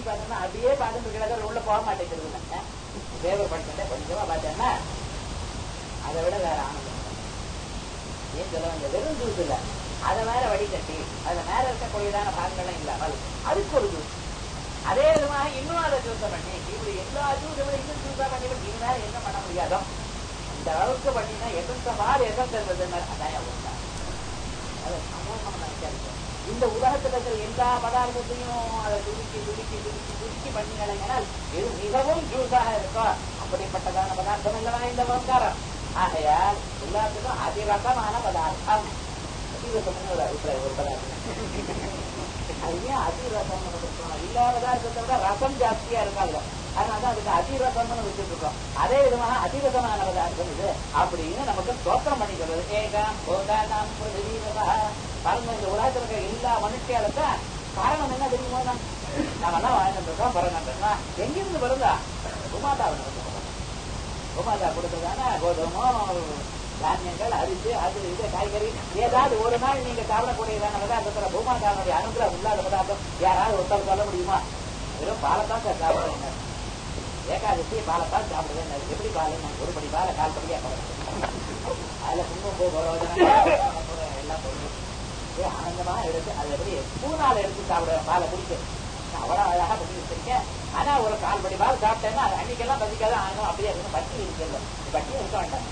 பார்த்தோம்னா அப்படியே பார்த்துட்டு கிடக்கிற உள்ள போக மாட்டேங்கிறது இல்லை தேவர் படிச்சுட்டே கொஞ்சமா பார்த்தேன்னா அதை விட வேற ஆனந்தம் இல்லை. ஏன் சொல்ல வந்த வெறும் ஜூஸ் இல்ல அதை வேற வடிகட்டி அதுல மேல இருக்கக்கூடியதான பாகங்கள்லாம் இல்லாமல் அதுக்கு ஒரு ஜூஸ் அதே விதமாக இன்னும் அதை ஜூஸை பண்ணி இப்படி எல்லா ஜூஸை விட இன்னும் ஜூஸா பண்ணி பண்ணி இது மேல என்ன பண்ண முடியாதோ இந்த அளவுக்கு பண்ணினா எசன்ஸ் மாதிரி எசன்ஸ் இருந்தது அதான் உண்டா அது சமூகமா நினைக்காது இந்த உலகத்துல இருக்கிற எல்லா பதார்த்தத்தையும் அதை துருக்கி துருக்கி துருக்கி துருக்கி பண்ணினால் இது மிகவும் ஜூஸாக இருக்கும் அப்படிப்பட்டதான பதார்த்தம் இல்லவா இந்த ஓங்காரம் ஆகையால் எல்லாத்துக்கும் அதிரசமான பதார்த்தம் அதிரசம்னு ஒரு அபிப்பிராயம் ஒரு பதார்த்தம் அது ஏன் அதிரசம் இருக்கணும் எல்லா பதார்த்தத்தை விட ரசம் ஜாஸ்தியா இருக்காங்க அதனால அதுக்கு அதிரசம்னு வச்சுட்டு இருக்கோம் அதே விதமான அதிரசமான பதார்த்தம் இது அப்படின்னு நமக்கு ஸ்தோத்திரம் பண்ணி சொல்றது ஏகம் போதானம் பிருதிவீரதா பாருங்க இந்த உலகத்துல இருக்க எல்லா மனுஷியாளுக்கு காரணம் என்ன தெரியுமோ நம்ம எல்லாம் வாழ்ந்துட்டு இருக்கோம் பிறந்தோம்னா எங்கிருந்து பிறந்தா உமாதாவின் உமாதா கொடுத்ததான கோதுமோ தானியங்கள் அரிசி அது இது காய்கறி ஏதாவது ஒரு நாள் நீங்க சாப்பிடக்கூடியதான பதார்த்தத்துல பூமாதாவுடைய அனுகிரகம் இல்லாத பதார்த்தம் யாராவது ஒருத்தர் சொல்ல முடியுமா வெறும் பாலைத்தான் சார் சாப்பிடுறேங்க ஏகாதசி பாலைத்தான் சாப்பிடுவேன் எப்படி பால் நான் ஒரு படி பாலை கால் படியா போறேன் அதுல குங்குமம் பூ போடுறோம் எல்லாம் போடுறோம் அப்படியே ஆனந்தமா எடுத்து அது எப்படி பூனால எடுத்து சாப்பிடுவேன் பாலை குடிக்க அவ்வளவு அழகா பண்ணி வச்சிருக்கேன் ஆனா ஒரு கால் படி பால் சாப்பிட்டேன்னா அது அன்னைக்கெல்லாம் பசிக்காத ஆகணும் அப்படியே இருக்கணும் பட்டி இருக்குல்ல பட்டி இருக்க வேண்டாம்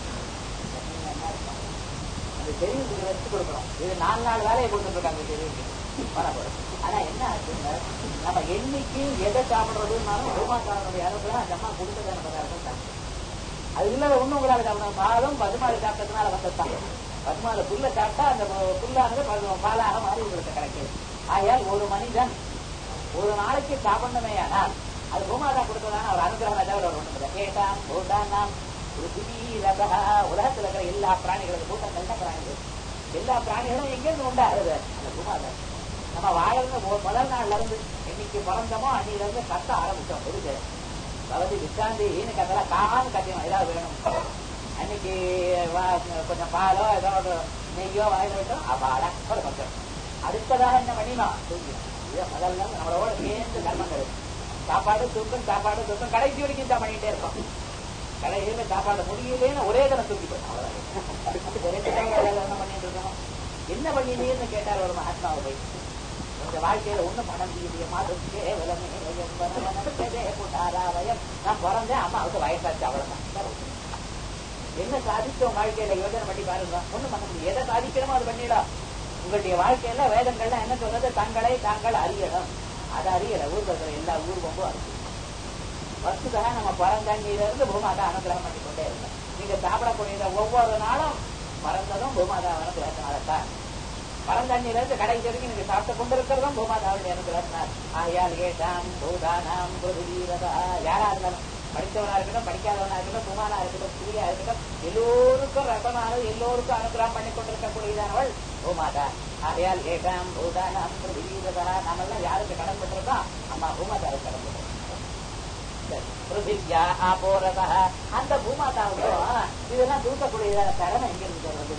அந்த தெரிவுக்கு வச்சு கொடுக்கணும் இது நாலு நாள் வேலையை கொடுத்துட்டு இருக்காங்க தெரிவுக்கு வரப்போம் ஆனா என்ன ஆச்சுன்னா நம்ம என்னைக்கு எதை சாப்பிடுறதுனாலும் ரோமாக்காரனுடைய அனுப்புல அந்த அம்மா கொடுத்ததான பதார்த்தம் சாப்பிடும் அது இல்ல ஒண்ணும் உங்களால சாப்பிடணும் பாலும் பதுமாறு சாப்பிட்டதுனால வந்ததுதான் பதுமாறு புல்ல சாப்பிட்டா அந்த புல்லானது பது- பாலாக மாறி உங்களுக்கு கிடைக்குது ஆகையால் ஒரு மனிதன் ஒரு நாளைக்கு சாப்பிடணுமே ஆனால் அது பூமாதா கொடுத்ததான ஒரு அனுகிரகம் தவிர ஒரு ஒண்ணு கேட்டான் பூட்டானாம் பிருத்திவீரதா உலகத்துல இருக்கிற எல்லா பிராணிகளுக்கு கூட்டம் தான் பிராணிகள் எல்லா பிராணிகளும் எங்கிருந்து உண்டாகுது அந்த பூமாதா நம்ம வாழறது மு- முதல் நாள்ல இருந்து இன்னைக்கு பிறந்தமோ அன்னையில இருந்து கத்த ஆரம்பிச்சோம் இருக்கு பகவதி விசாந்தின்னு கத்தல கான்னு கத்தியம் ஏதாவது வேணும் அன்னைக்கு வா- கொஞ்சம் பாலோ ஏதோ ஒரு நெய்யோ வாயில விட்டோம் அப்பாடா ஒரு பக்கம் அடுத்ததாக என்ன பண்ணினோம் தூங்கினோம் இது முதல்ல நம்மளோட சேர்ந்து கர்மங்கள் சாப்பாடு தூக்கம் சாப்பாடு தூக்கம் கடைசி வரைக்கும் தான் பண்ணிட்டே இருக்கோம் கடைசியில சாப்பாடு முடியலேன்னு ஒரே தினம் தூக்கி போயிட்டோம் அவ்வளவுதான். ஒரே தினம் என்ன பண்ணிட்டு இருக்கோம் என்ன பண்ணினீன்னு கேட்டார் ஒரு மகாத்மாவை போய் உங்க வாழ்க்கையில ஒண்ணும் பண்ண முடியலையே மாதம் கேவலமே என்பதே புட்டாராவயம் நான் பிறந்தேன் அம்மாவுக்கு வயசாச்சு அவ்வளவுதான் வேற ஒண்ணும் இல்ல. என்ன சாதிச்சோம் வாழ்க்கையில யோசனை பண்ணி பாருங்க ஒண்ணும் பண்ண முடியும் எதை சாதிக்கணுமோ அது பண்ணிடும் உங்களுடைய வாழ்க்கையில வேதங்கள்லாம் என்ன சொல்றது தங்களை தாங்கள் அறியணும் அதை அறியல ஊர்ல இருக்கிற எல்லா ஊர் ரொம்ப அறியும் வசுதாக நம்ம பிறந்தண்ணில இருந்து பூமாதா அனுகிரகம் பண்ணி கொண்டே இருக்கோம் நீங்க சாப்பிடக்கூடிய ஒவ்வொரு நாளும் பிறந்ததும் பூமாதா அனுகிரகத்தினால்தான் பரந்தண்ணில இருந்து கடைசி வரைக்கும் நீங்க சாப்பிட்டு கொண்டிருக்கிறதும் பூமாதாவுடைய அனுகிரகத்தினார் ஆயால் ஏஷாம் பூதானாம் பிருதிவீரதா யாரா இருந்தாலும் படித்தவனா இருக்கட்டும் படிக்காதவனா இருக்கட்டும் குமாரா இருக்கட்டும் ஸ்திரியா இருக்கட்டும் எல்லோருக்கும் ரசமானது எல்லோருக்கும் அனுகிரகம் பண்ணி கொண்டிருக்கக்கூடியதானவள் பூமாதா ஆகையால் ஏஷாம் பூதானாம் பிருதிவீரதா நாமெல்லாம் யாருக்கு கடன் பட்டிருக்கோம் அம்மா பூமாதாவுக்கு கடன் பட்டிருக்கோம் பிருத்திவியா ஆபோரதா அந்த பூமாதாவுக்கும் இதெல்லாம் தூக்கக்கூடியதான திறமை எங்க இருந்து வருது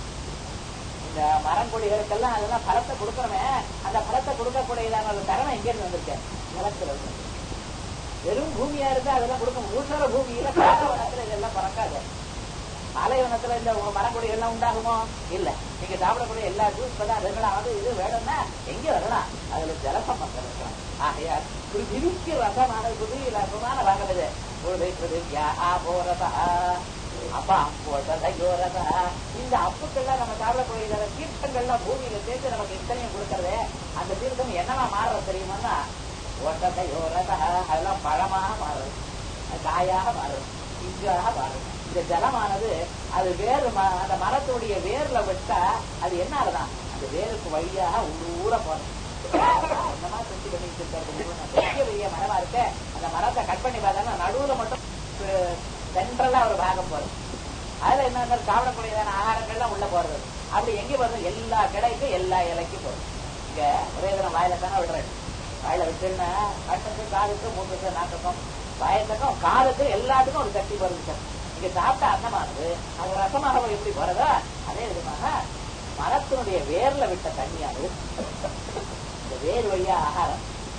இந்த மரங்கொடிகளுக்கெல்லாம் அதெல்லாம் பழத்தை கொடுக்கறமே அந்த பழத்தை கொடுக்கக்கூடியதான ஒரு திறமை எங்க இருந்து வந்திருக்கு நிலத்துல இருந்து வெறும் பூமியா இருந்தா அதெல்லாம் கொடுக்க ஊசர பூமியில பாலைவனத்துல இதெல்லாம் பறக்காது பாலைவனத்துல இந்த மரங்கொடிகள் எல்லாம் உண்டாகுமோ இல்ல நீங்க சாப்பிடக்கூடிய எல்லா ஜூஸ் பதார்த்தங்களும் அது இது வேணும்னா எங்க வரலாம் அதுல ஜலசம்பந்தம் இருக்கலாம் ஆகையால் பிருத்திவிக்கு ரசமான புதிய ரசமான ரகம் இது ஒரு பிருத்திவியா ஆபோரதா அப்பா போட்டதையோரதா இந்த அப்புக்கெல்லாம் நம்ம சாப்பிடக்கூடிய தீர்த்தங்கள்லாம் பூமியில சேர்த்து நமக்கு இத்தனையும் கொடுக்கறது அந்த தீர்த்தம் என்னவா மாறுறது தெரியுமான்னா ஓட்டத்தையோரதா அதெல்லாம் பழமாக மாறுது அது காயாக மாறுது இஞ்சாக மாறுது இந்த ஜலமானது அது வேறு ம- அந்த மரத்துடைய வேர்ல விட்டா அது என்ன ஆகுதான் அந்த வேருக்கு வழியாக ஊர போறது என்னமா செஞ்சு பண்ணிட்டு இருக்காரு பெரிய பெரிய மரமா இருக்க அந்த மரத்தை கட் பண்ணி பார்த்தா நடுவுல மட்டும் சென்ட்ரலா ஒரு பாகம் போறது அதுல என்ன சாப்பிடக்கூடியதான ஆகாரங்கள்லாம் உள்ள போறது அப்படி எங்க போறது எல்லா கிடைக்கும் எல்லா இலைக்கும் போறது இங்க ஒரே தினம் வாயில தானே விடுறேன் வாயில விட்டுன்னா கட்டுக்கு காலுக்கு மூட்டுக்கு நாட்டுக்கும் வயசுக்கும் காலுக்கு எல்லாத்துக்கும் ஒரு சக்தி வருது சார் இங்க சாப்பிட்ட அன்னமானது அது ரசமாக எப்படி போறதோ அதே விதமாக மரத்தினுடைய வேர்ல விட்ட தண்ணியானது இந்த வேர் வழியா ஆகாரம்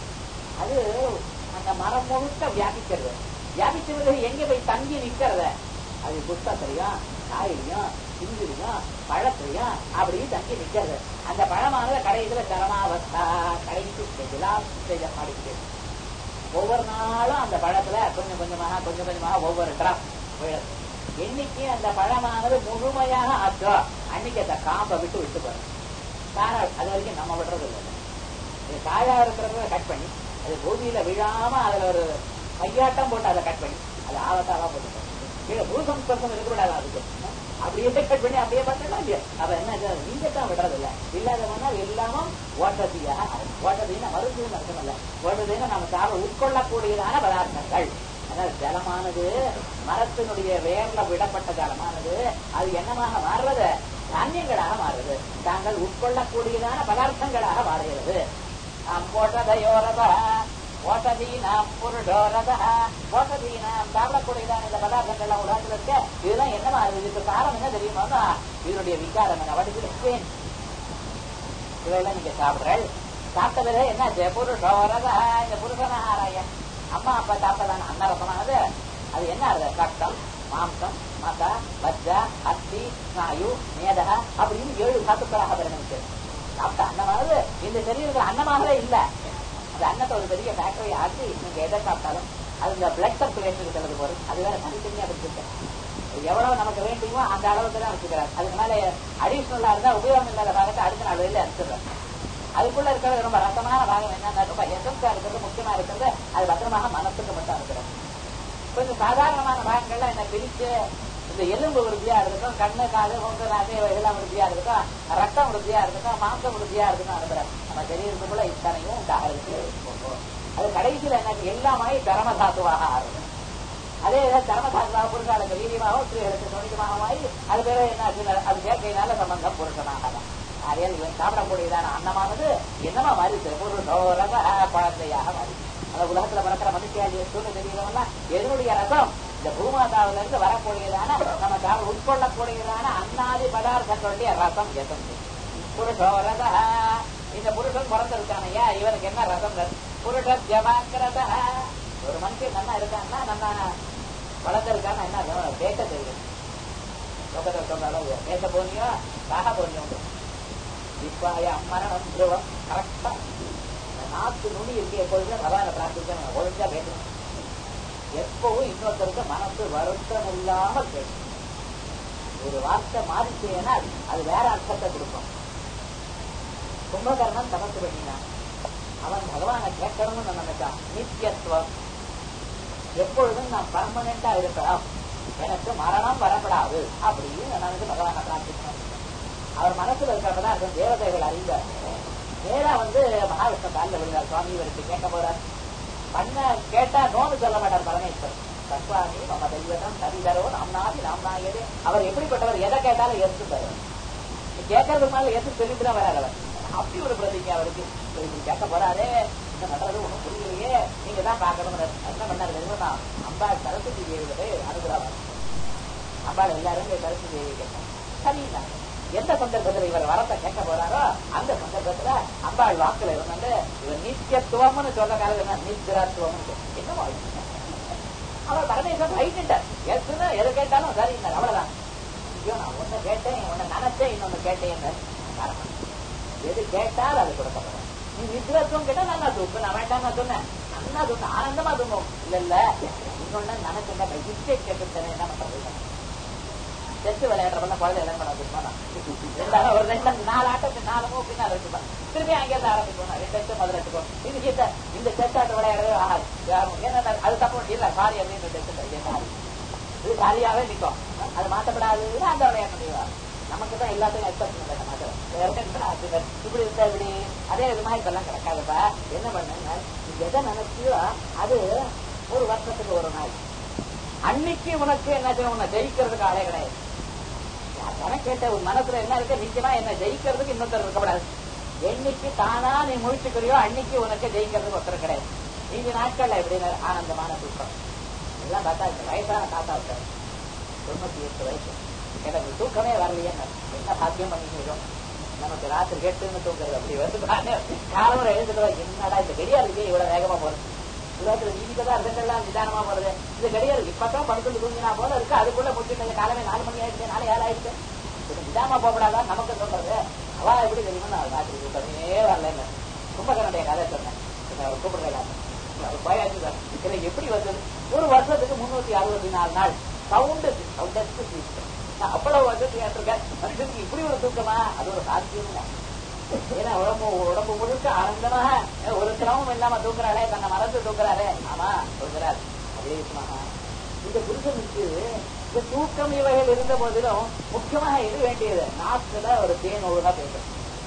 அது அந்த மரம் முழுக்க வியாபிக்கிறது வியாபிக்கிறது எங்க போய் தங்கி நிக்கிறது அது புஷ்பத்திலையும் காயிலையும் சிந்துலையும் பழத்திலையும் அப்படியே தங்கி நிக்கிறது அந்த பழமானது கடைசியில சரணாவஸ்தா கடைசி ஸ்டேஜ் லாஸ்ட் ஸ்டேஜ் மாடிக்கிட்டு ஒவ்வொரு நாளும் அந்த பழத்துல கொஞ்சம் கொஞ்சமாக கொஞ்சம் கொஞ்சமாக ஒவ்வொரு டிராப் விழுது என்னைக்கு அந்த பழமானது முழுமையாக ஆச்சோ அன்னைக்கு அந்த காம்பை விட்டு விட்டு போறோம் காரணம் அது வரைக்கும் நம்ம விடுறது இல்லை இது காயா இருக்கிறத கட் பண்ணி அது பூமியில விழாம அதுல ஒரு கையாட்டம் போட்டு அதை கட் பண்ணி அது ஆபத்தாவா போட்டு கீழே பூசம்ஸ்பர்சம் இருக்கக்கூடாது அதுக்கு அப்படியே கட் பண்ணி அப்படியே பார்த்தா இல்லையா அப்ப என்ன இது? நீங்க தான் விடுறது இல்ல இல்லாதவனா எல்லாமும் ஓட்டதியாக ஓட்டதினா மருந்துன்னு அர்த்தம் இல்ல ஓட்டதினா நம்ம சாப்பிட உட்கொள்ளக்கூடியதான பதார்த்தங்கள் அதாவது ஜலமானது மரத்தினுடைய வேர்ல விடப்பட்ட ஜலமானது அது என்னமாக மாறுறது தானியங்களாக மாறுது தாங்கள் உட்கொள்ளக்கூடியதான பதார்த்தங்களாக மாறுகிறது போட்டதையோரத ஓட்டதீனாம் புருடோரத ஓட்டதீனாம் சாப்பிடக்கூடியதான இந்த பதார்த்தங்கள்லாம் உலகத்தில் இருக்க இதுதான் என்னமா இதுக்கு காரணம் என்ன தெரியுமா இதனுடைய விகாரம் என்ன வடிவிருக்கேன் இவையெல்லாம் நீங்க சாப்பிடுறேன் சாப்பிட்டதுல என்னாச்சு புருஷோரத இந்த புருஷனாராயம் அம்மா அப்பா சாப்பிட்டதான அன்னரசமானது அது என்ன அது ரத்தம் மாம்சம் மத வஜ்ஜ அஸ்தி ஸ்நாயு மேதக அப்படின்னு ஏழு சாத்துக்களாக பரிணமிச்சு சாப்பிட்ட அன்னமானது இந்த சரீரத்தில் அன்னமாகவே இல்ல அந்த அன்னத்தை ஒரு பெரிய ஃபேக்டரி ஆக்கி நீங்க எதை சாப்பிட்டாலும் அது இந்த பிளட் சர்க்குலேஷனுக்கு செல்வது போறது அது வேற தனித்தனியா வச்சிருக்கேன் எவ்வளவு நமக்கு வேண்டுமோ அந்த அளவுக்கு தான் வச்சுக்கிறார் அதுக்கு மேல அடிஷனலா இருந்தா உபயோகம் இல்லாத பாகத்தை அடுத்த நாள் வெளியில அனுப்பிச்சிடுறாரு அதுக்குள்ள இருக்கிறது ரொம்ப ரசமான பாகம் என்னன்னா ரொம்ப எசன்ஸா இருக்கிறது முக்கியமா இருக்கிறது அது பத்திரமாக மனசுக்கு மட்டும் இருக்கிறது கொஞ்சம் சாதாரணமான பாகங்கள்லாம் என்ன பிரிச்சு இந்த எலும்பு விருத்தியா இருக்கட்டும் கண்ணு காது மூக்கு நாக்கு இதெல்லாம் விருத்தியா இருக்கட்டும் ரத்தம் விருத்தியா இருக்கட்டும் மாம்சம் விருத்தியா இருக்கட்டும் அனுப்புறாரு நம்ம சரீரத்துக்குள்ள இத்தனையும் உண்டாகிறது அது கடைசியில எனக்கு எல்லாமே தர்ம தாத்துவாக ஆறுது அதே தர்மசாஸ்திரா புருஷாளுக்கு வீரியமாகவும் ஸ்திரீகளுக்கு நுணிகமாகமாயி அது பேர என்ன ஆச்சுன்னா, அது சேர்க்கையினால சம்பந்தம் புருஷனாக தான் அதே இவன் சாப்பிடக்கூடியதான அன்னமானது என்னமா மாறிச்சு புருஷோரக குழந்தையாக மாறி அந்த உலகத்துல பிறக்கிற மனுஷியாஜி சூழ்நிலை தெரியவங்கலாம் எதனுடைய ரசம் இந்த பூமாதாவில இருந்து வரக்கூடியதான நம்ம சாப்பிட உட்கொள்ளக்கூடியதான அன்னாதி பதார்த்தங்களுடைய ரசம் எதும் புருஷோரக இந்த புருஷன் பிறந்திருக்கானையா இவனுக்கு என்ன ரசம் புருஷ ஜமாக்கிறத ஒரு மனுஷன் நல்லா இருக்கான்னா நம்ம வளர்ந்துருக்கான்னு என்ன அர்த்தம்? பேச தெரியும் லோகத்தில் சொல்றாலும் பேச போனியோ சாக போனியோ விஸ்வாய மரணம் துருவம் கரெக்டா நாக்கு நுனி இருக்கு எப்பொழுதும் பகவான பிரார்த்திக்கணும் ஒழுங்கா பேசணும் எப்பவும் இன்னொருத்தருக்கு மனசு வருத்தம் இல்லாமல் பேசணும் ஒரு வார்த்தை மாறிச்சேன்னா அது வேற அர்த்தத்தை கொடுக்கும் கும்பகர்ணன் தமசு பண்ணினான் அவன் பகவானை கேட்கணும்னு நினைச்சான் நித்தியத்துவம் எப்பொழுதும் நான் பர்மனண்டா இருக்கலாம் எனக்கு மரணம் வரப்படாது அப்படின்னு நினைச்சு பகவானை பிரார்த்திக்கணும் அவர் மனசுல இருக்கிறப்பதான் அது தேவதைகள் அறிந்தார் நேரா வந்து மகாவிஷ்ணு காலில் விழுந்தார் சுவாமி இவருக்கு கேட்க போறார் பண்ண கேட்டா நோன்னு சொல்ல மாட்டார் பரமேஸ்வர் தத்வாமி மம தெய்வதம் கவிதரோ நாம்னாதி நாம்னாயதே அவர் எப்படிப்பட்டவர் எதை கேட்டாலும் ஏற்றுப்பாரு கேட்கறதுக்கு மேல ஏற்று சொல்லிட்டு வராது அவர் அப்படி ஒரு பிரதிஜை அவருக்கு இப்ப இப்படி கேட்க போறாரே என்ன பண்றது ஒண்ணும் புரியலையே நீங்க தான் பாக்கணும் என்ன பண்ணாரு தெரியுமா அம்பாள் சரஸ்வதி தேவியில அனுகிரகம் அம்பாள் எல்லாரும் போய் சரஸ்வதி தேவி கேட்டாங்க சரிங்களா எந்த சந்தர்ப்பத்துல இவர் வரத்தை கேட்க போறாரோ அந்த சந்தர்ப்பத்துல அம்பாள் வாக்குல இருந்து இவர் நித்தியத்துவம்னு சொல்ற காலம் என்ன நித்திரத்துவம்னு என்னமோ அவர் பரமேஸ்வரன் ரைட்டுட்டார் எதுனா எது கேட்டாலும் சரின்னார் அவ்வளவுதான் ஐயோ நான் ஒண்ணு கேட்டேன் ஒண்ணு நினைச்சேன் இன்னொன்னு கேட்டேன் காரணம் எது கேட்டால் அது கொடுக்கப்படும் நீ நித்திரத்துவம் கேட்டா நல்லா தூக்கு நான் வேண்டாம் நான் சொன்னேன் நல்லா தூக்கு ஆனந்தமா தூங்கும் இல்ல இல்ல இன்னொன்னு நினைச்சுங்க இச்சை கேட்டுட்டேன் என்ன பண்றது செத்து விளையாடுறவங்க குழந்தை எல்லாம் பண்ண இருந்தாலும் ஒரு ரெண்டு நாலு ஆட்டத்துக்கு நாலு மூணு பின்னால் வச்சுப்பாங்க திரும்பி அங்கேருந்து ஆரம்பிக்கணும் ரெண்டு எட்டு பதினெட்டுக்கும் இது இந்த இந்த செத்து ஆட்டம் விளையாடவே ஆகாது ஏன்னா அது தப்பு இல்ல சாரி அப்படின்னு செத்து இது காலியாவே நிற்கும் அது மாற்றப்படாது அந்த விளையாட முடியும் நமக்கு தான் எல்லாத்தையும் எக்ஸ்பெக்ட் பண்ண மாட்டோம் இப்படி இருந்தா இப்படி அதே இது மாதிரி இப்பெல்லாம் கிடக்காதுப்பா என்ன பண்ணுங்க நீ எதை நினைச்சியோ அது ஒரு வருஷத்துக்கு ஒரு நாள் அன்னைக்கு உனக்கு என்ன உன்னை ஜெயிக்கிறதுக்கு ஆளே கிடையாது நான் கேட்ட உன் மனசுல என்ன இருக்கு நிச்சயமா என்ன ஜெயிக்கிறதுக்கு இன்னொருத்தர் இருக்கக்கூடாது என்னைக்கு தானா நீ முழிச்சுக்கிறியோ அன்னைக்கு உனக்கு ஜெயிக்கிறதுக்கு ஒருத்தர் கிடையாது நீங்க நாட்கள்ல எப்படின்னு ஆனந்தமான தூக்கம் எல்லாம் பார்த்தா இந்த வயசான தாத்தா இருக்காரு தொண்ணூத்தி எட்டு வயசு எனக்கு தூக்கமே வரலையே என்ன பாக்கியம் பண்ணிக்கிறோம் நமக்கு ராத்திரி எட்டுன்னு தூங்குறது அப்படி வந்து காலம்பரம் எழுந்துட்டு என்னடா இந்த கடியாருக்கு இவ்வளவு வேகமா போறது உலகத்துல நீதிபதா இருந்தெல்லாம் நிதானமா போறது இந்த கடியாரு இப்பதான் படுத்து தூங்கினா போல இருக்கு அதுக்குள்ள முடிச்சுட்டு காலமே நாலு மணி ஆயிடுச்சு நாளை ஏழு ஆயிடுச்சு கொஞ்சம் நிதானமா போகப்படாதான் நமக்கு சொல்றது அவா எப்படி தெரியுமா நான் ராத்திரி தூக்கமே வரல கும்பகரனுடைய கதை சொன்னேன் அவர் கூப்பிடுறேன் அவர் போயாச்சு சார் இதுல எப்படி வந்தது ஒரு வருஷத்துக்கு முன்னூத்தி அறுபத்தி நாலு நாள் சவுண்டு சவுண்டஸ்ட் நான் அவ்வளவு வருஷம் கேட்டிருக்கேன் மனுஷனுக்கு இப்படி ஒரு தூக்கமா அது ஒரு சாத்தியம் ஏன்னா உடம்பு உடம்பு முழுக்க ஆனந்தமாக ஒரு சிரமம் இல்லாம தூக்குறாளே தன்னை மறந்து தூக்குறாரே ஆமா சொல்கிறார் அதே விஷயமாக இந்த புருஷனுக்கு இந்த தூக்கம் இவைகள் இருந்த போதிலும் முக்கியமாக எது வேண்டியது நாக்குல ஒரு தேன் ஒழுங்கா பேசணும்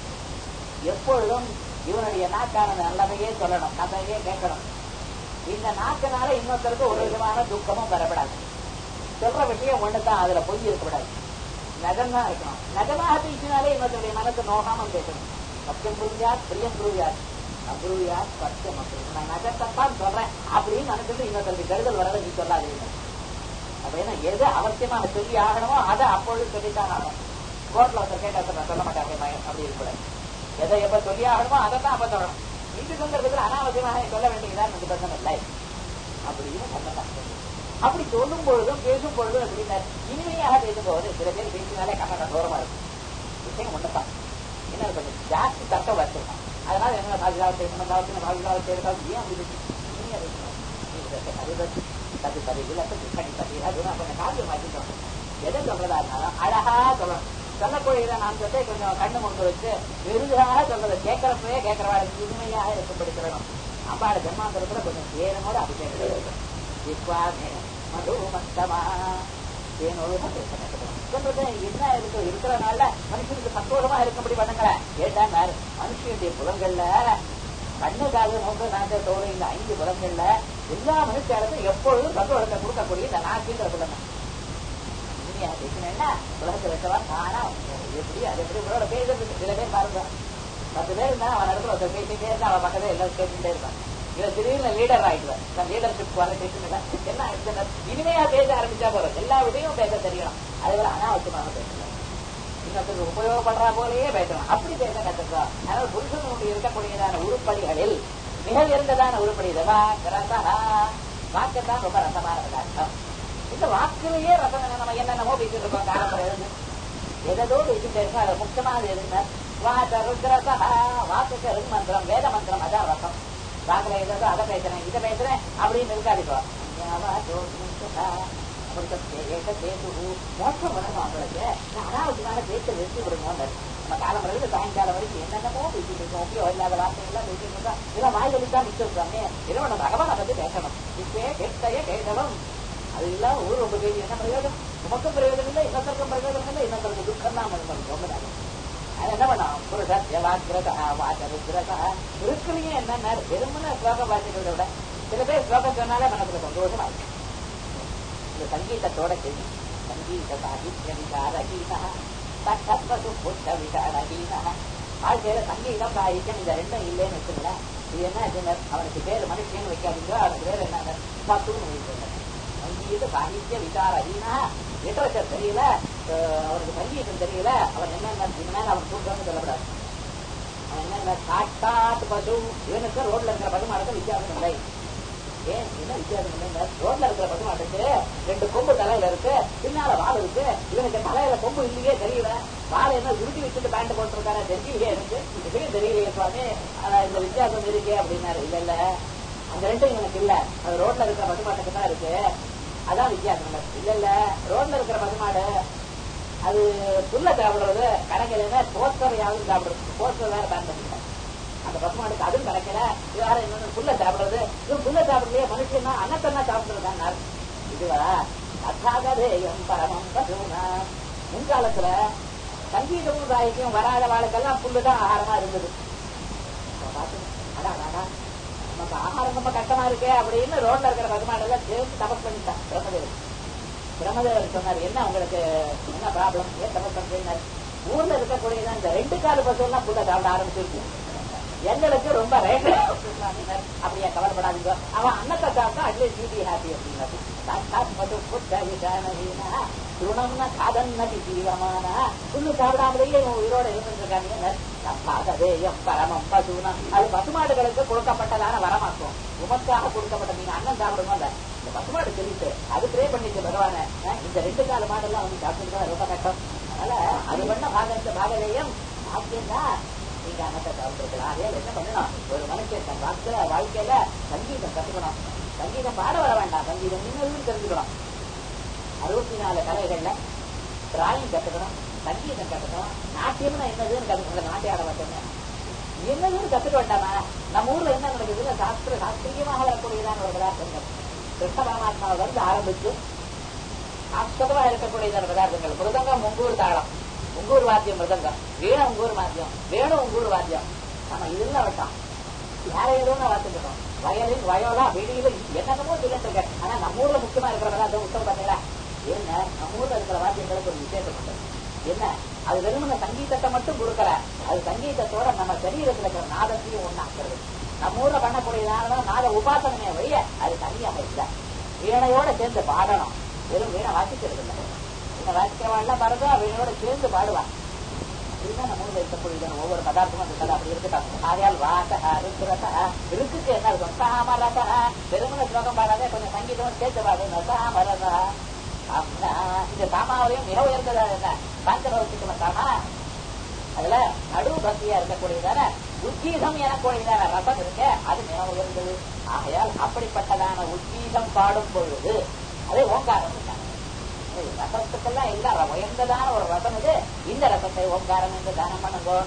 எப்பொழுதும் இவனுடைய நாக்கானது நல்லதையே சொல்லணும் நல்லதையே கேட்கணும் இந்த நாக்கினால இன்னொருத்தருக்கு ஒரு விதமான துக்கமும் வரப்படாது சொல்ற விஷயம் ஒண்ணுதான் அதுல பொய் இருக்கக்கூடாது நகம் தான் இருக்கணும் நகமாக பேசினாலே இன்னொருத்தருடைய மனசு நோகாம பேசணும் சத்தியம் புரிஞ்சாத் பிரியம் புரியாத் அப்ரூயாத் சத்தியம் அப்படி நான் நகத்தான் சொல்றேன் அப்படின்னு நினைச்சிட்டு இன்னொருத்தருக்கு கெடுதல் வரதை நீ சொல்லாதீங்க அப்படின்னா எது அவசியமாக சொல்லி ஆகணுமோ அதை அப்பொழுது சொல்லித்தான் ஆகணும் கோர்ட்ல ஒருத்தர் கேட்ட நான் சொல்ல மாட்டேன் அப்படி இருக்கக்கூடாது எதை எப்ப சொல்லி ஆகணுமோ அதை தான் அப்ப சொல்லணும் இந்த சந்தர்ப்பத்தில் அனாவசியமாக சொல்ல வேண்டியதுதான் எனக்கு பந்தம் இல்லை அப்படின்னு சொல்லலாம் அப்படி சொல்லும் பொழுதும் பேசும் பொழுதும் அப்படின்னா இனிமையாக பேசும்போது சில பேர் பேசினாலே கண்ண கண்டோரமா இருக்கும் விஷயம் ஒண்ணுதான் என்ன கொஞ்சம் ஜாஸ்தி தக்க வச்சிருக்கோம் அதனால என்ன பாதுகாப்பு பேசணும் பாவத்தின பாதுகாப்பு பேசுறது ஏன் அப்படி இருக்கு இனிமையா பேசணும் அது தப்பு சரி இல்லை கடி சரி அது கொஞ்சம் காரியம் மாற்றிட்டோம் எதை சொல்றதா இருந்தாலும் அழகா சொல்லணும் சொல்லக்கூடியதை நான் சொல்ல கொஞ்சம் கண்ணு கொண்டு வச்சு வெறுதாக சொல்றதை கேட்கறப்பவே கேட்கறவாளுக்கு இனிமையாக இருக்கப்படுகிறோம் அம்பாட ஜென்மாந்தரத்துல கொஞ்சம் சேரனோட அபிஷேகம் இருக்கும் விஸ்வாமே மது மந்தமா தேனோடு சொல்றது என்ன இருக்கு இருக்கிறனால மனுஷனுக்கு சந்தோஷமா இருக்கும்படி பண்ணுங்களேன் ஏட்டா மனுஷனுடைய புலங்கள்ல கண்ணு காது மூக்கு நாக்கு தோடு இந்த ஐந்து புலங்கள்ல எல்லா மனுஷனுக்கும் எப்பொழுதும் சந்தோஷத்தை கொடுக்கக்கூடிய இந்த நாக்குங்கிற புலங்க இனிமையா பேசினேன்னா உலகத்தில் இருக்கவன் நானா எப்படி அது எப்படி உங்களோட பேசுறது சில பேர் பாருங்க பத்து பேர் இருந்தா அவன் இடத்துல ஒருத்தர் பேசிட்டே இருந்தா அவன் பக்கத்துல எல்லாரும் கேட்டுட்டே இருப்பான் இவன் திடீர்னு லீடர் ஆயிடுவான் நான் லீடர்ஷிப் குவாலிஃபிகேஷன் என்ன ஆயிடுச்சு இனிமையா பேச ஆரம்பிச்சா போறோம் எல்லா விடையும் பேச தெரியணும் அதுவரை அனாவசியமாக பேசலாம் இன்னொருத்தருக்கு உபயோகப்படுறா போலயே பேசணும் அப்படி பேச கத்துக்கலாம் அதனால புருஷனுடைய இருக்கக்கூடியதான உருப்படிகளில் மிக உயர்ந்ததான உருப்படி வாக்கத்தான் ரொம்ப ரசமானது அர்த்தம் இந்த வாக்குலயே ரசம் நம்ம என்னென்னமோ பேசிட்டு இருக்கோம் காலம்பரம் எதோ பேசிட்டு இருக்கோம் அது முக்கியமானது எதுன்னா வாக்க ருத்ரசா வாக்குக்கு ருக் மந்திரம் வேத மந்திரம் அதான் ரசம் வாக்குல எதோ அதை பேசுறேன் இதை பேசுறேன் அப்படின்னு இருக்காதிப்போ மோட்சம் பண்ணணும் அவங்களுக்கு அனாவசியமான பேச்சை நிறுத்தி விடுங்க நம்ம காலம்பரம் சாயங்காலம் வரைக்கும் என்னென்னமோ பேசிட்டு இருக்கோம் உபயோகம் இல்லாத வார்த்தைகள்லாம் பேசிட்டு இருக்கோம் இதெல்லாம் வாய் வலித்தான் நிக்க இருக்காங்க இதோ நம்ம பகவானை பத்தி பேசணும் இப்பே கேட்கைய கேட்கணும் அது இல்லாம ஊர் ரொம்ப பேசி என்ன பிரயோஜனம் உமக்கும் பிரயோஜனம் இல்லை இன்னொருத்தருக்கும் பிரயோஜனம் இல்லை இன்னொருத்தருக்கு துக்கம் தான் ரொம்ப அது என்ன பண்ணோம் புருஷன் வாக்கிரதா வாச்சருக்கிறதா இருக்குலயே என்னன்னா வெறுமன ஸ்லோகம் வாசிக்கிறத விட சில பேர் ஸ்லோகம் சொன்னாலே மனசுல சந்தோஷமா இருக்கு இந்த சங்கீதத்தோட சரி சங்கீத சாகித்ய விசாரகீனா தற்பது புத்த விசாரகீனா வாழ்க்கையில சங்கீதம் சாகித்யம் இந்த ரெண்டும் இல்லைன்னு வச்சுங்களேன் இது என்ன அவனுக்கு பேர் மனுஷன் வைக்காதீங்க அவனுக்கு பேர் என்ன பத்துன்னு வைக்கிறாங்க சங்கீத சாகித்ய விசாரகீனா லிட்டரேச்சர் தெரியல அவனுக்கு சங்கீதம் தெரியல அவன் என்னென்ன மேல அவன் கூப்பிட்டு சொல்லப்படாது அவன் என்னென்ன காட்டாட்டு பசு இவனுக்கு ரோட்ல இருக்கிற பசுமாடுக்கு வித்தியாசம் இல்லை ஏன் என்ன வித்தியாசம் இல்லைங்க ரோட்ல இருக்கிற பசுமாட்டுக்கு ரெண்டு கொம்பு தலையில இருக்கு பின்னால வால் இருக்கு இவனுக்கு தலையில கொம்பு இல்லையே தெரியல வால் என்ன உருட்டி வச்சுட்டு பேண்ட் போட்டிருக்காரு தெரியலையே எனக்கு இப்படியும் தெரியலையே சுவாமி இந்த வித்தியாசம் இருக்கே அப்படின்னாரு இல்ல இல்ல அந்த ரெண்டும் இவனுக்கு இல்ல அது ரோட்ல இருக்கிற பசுமாட்டுக்கு தான் இருக்கு அதான் வித்தியாசம் இல்ல இல்ல ரோட்ல இருக்கிற பசுமாடு அது புல்ல சாப்பிடுறது கணக்கில போஸ்டரையாவது சாப்பிடுறது போஸ்டர் வேற பேன் பண்ணிட்டேன் அந்த பசுமாடுக்கு அதுவும் கிடைக்கல வேற இன்னொன்னு புல்ல சாப்பிடுறது இது புல்ல சாப்பிடலையே மனுஷன் அன்னத்தன்னா சாப்பிடுறதா இதுவா அத்தாகதேயம் பரமம் பசுனா முன்காலத்துல சங்கீதமும் சாகிக்கும் வராத வாழ்க்கெல்லாம் புல்லுதான் ஆகாரமா இருந்தது நமக்கு ஆகாரம் ரொம்ப கஷ்டமா இருக்கே அப்படின்னு ரோட்ல இருக்கிற பசுமாடெல்லாம் சேர்ந்து தபஸ் பண்ணிட்டான் பிரம்மதேவர் பிரம்மதேவர் சொன்னார் என்ன உங்களுக்கு என்ன ப்ராப்ளம் ஏன் தபஸ் பண்றீங்க ஊர்ல இருக்கக்கூடியதான் இந்த ரெண்டு கால் பசு எல்லாம் புல்ல சாப்பிட ஆரம்பிச்சிருக்கு எங்களுக்கு ரொம்ப ரேட் அப்படியே கவலைப்படாதீங்க அவன் அன்னத்தை சாப்பிட்டா அட்லீஸ்ட் யூ பி ஹாப்பி அப்படிங்கிறது சாத்மது புத்த விசானவீன திருணம்னா காதன்னதி ஜீவமான புல்லு சாப்பிடாமலேயே இவன் உயிரோட இருந்துருக்காங்க பாதவேயம் பரமம் பசுனம் அது பசுமாடுகளுக்கு கொடுக்கப்பட்டதான வரமாக்கும் உமக்காக கொடுக்கப்பட்ட நீங்க அண்ணன் சாப்பிடுமோ இல்ல இந்த பசுமாடு சொல்லிட்டு அது ப்ரே பண்ணிட்டு பகவான இந்த ரெண்டு கால மாடெல்லாம் வந்து சாப்பிட்டு ரொம்ப கஷ்டம் அதனால அது பண்ண பாகத்த பாகவேயம் பாக்கியம்னா நீங்க அன்னத்தை சாப்பிட்டுருக்கலாம் அதே என்ன பண்ணணும் ஒரு மனுஷன் தன் வாழ்க்கையில வாழ்க்கையில சங்கீதம் கத்துக்கணும் சங்கீதம் பாட வர வேண்டாம் சங்கீதம் இன்னும் தெரிஞ்சுக்கணும் அறுபத்தி நாலு கலைகள்ல டிராயிங் கத்துக்கணும் சங்கீதம் கத்துக்கணும் நாட்டியம்னா என்னதுன்னு கத்துக்கணும் நாட்டியாட மட்டுமே என்னதுன்னு கத்துக்க வேண்டாமா நம்ம ஊர்ல என்ன நடக்குதுல சாஸ்திர சாஸ்திரியமாக வரக்கூடியதான ஒரு பதார்த்தங்கள் கிருஷ்ண பரமாத்மாவை வந்து ஆரம்பிச்சு சாஸ்திரமா இருக்கக்கூடியதான பதார்த்தங்கள் மிருதங்கம் முங்கூர் தாளம் உங்கூர் வாத்தியம் மிருதங்கம் வீண உங்கூர் வாத்தியம் வேணும் உங்கூர் வாத்தியம் நம்ம இதெல்லாம் விட்டோம் வேற ஏதோ வாத்துக்கிட்டோம் வயலின் வயோலா வெளியில என்னென்னமோ சொல்லிட்டு இருக்க ஆனா நம்ம ஊர்ல முக்கியமா இருக்கிறதா அந்த உத்தரவு பார்த்தீங்களா என்ன நம்ம ஊர்ல இருக்கிற வாத்தியங்களுக்கு ஒரு விசேஷம் உண்டு என்ன அது வெறுமன சங்கீதத்தை மட்டும் கொடுக்கல அது சங்கீதத்தோட நம்ம சரீரத்துல இருக்கிற நாதத்தையும் ஒண்ணாக்குறது நம்ம ஊர்ல பண்ணக்கூடியதான நாத உபாசனமே வழிய அது தனியாக இல்லை வீணையோட சேர்ந்து பாடணும் வெறும் வீணை வாசிக்கிறது இல்லை வீணை வாசிக்கிறவாள்லாம் பாருங்க வீணையோட சேர்ந்து பாடுவான் இதுதான் நம்ம ஊர்ல இருக்கக்கூடிய ஒவ்வொரு பதார்த்தமும் இருக்கிறது அப்படி இருக்கட்டும் ஆகையால் வாசக ருத்ரச இருக்குக்கு என்ன இருக்கும் சாமரச பெருமன ஸ்லோகம் பாடாதே கொஞ்சம் சங்கீதம் சேர்த்து பாடுங்க சாமரச இந்த சாமாவிலையும் மிக உயர்ந்ததா என்ன பாஞ்சபவத்துக்கு சாமா அதுல நடு பக்தியா இருக்கக்கூடியதான உத்கீதம் எனக்கூடியதான ரசம் இருக்கு அது மிக உயர்ந்தது ஆகையால் அப்படிப்பட்டதான உத்கீதம் பாடும் பொழுது அதே ஓங்காரம் இருக்காங்க ரசத்துக்கெல்லாம் எல்லாம் உயர்ந்ததான ஒரு ரசம் இது இந்த ரசத்தை ஓங்காரம் என்று தானம் பண்ணுங்கோ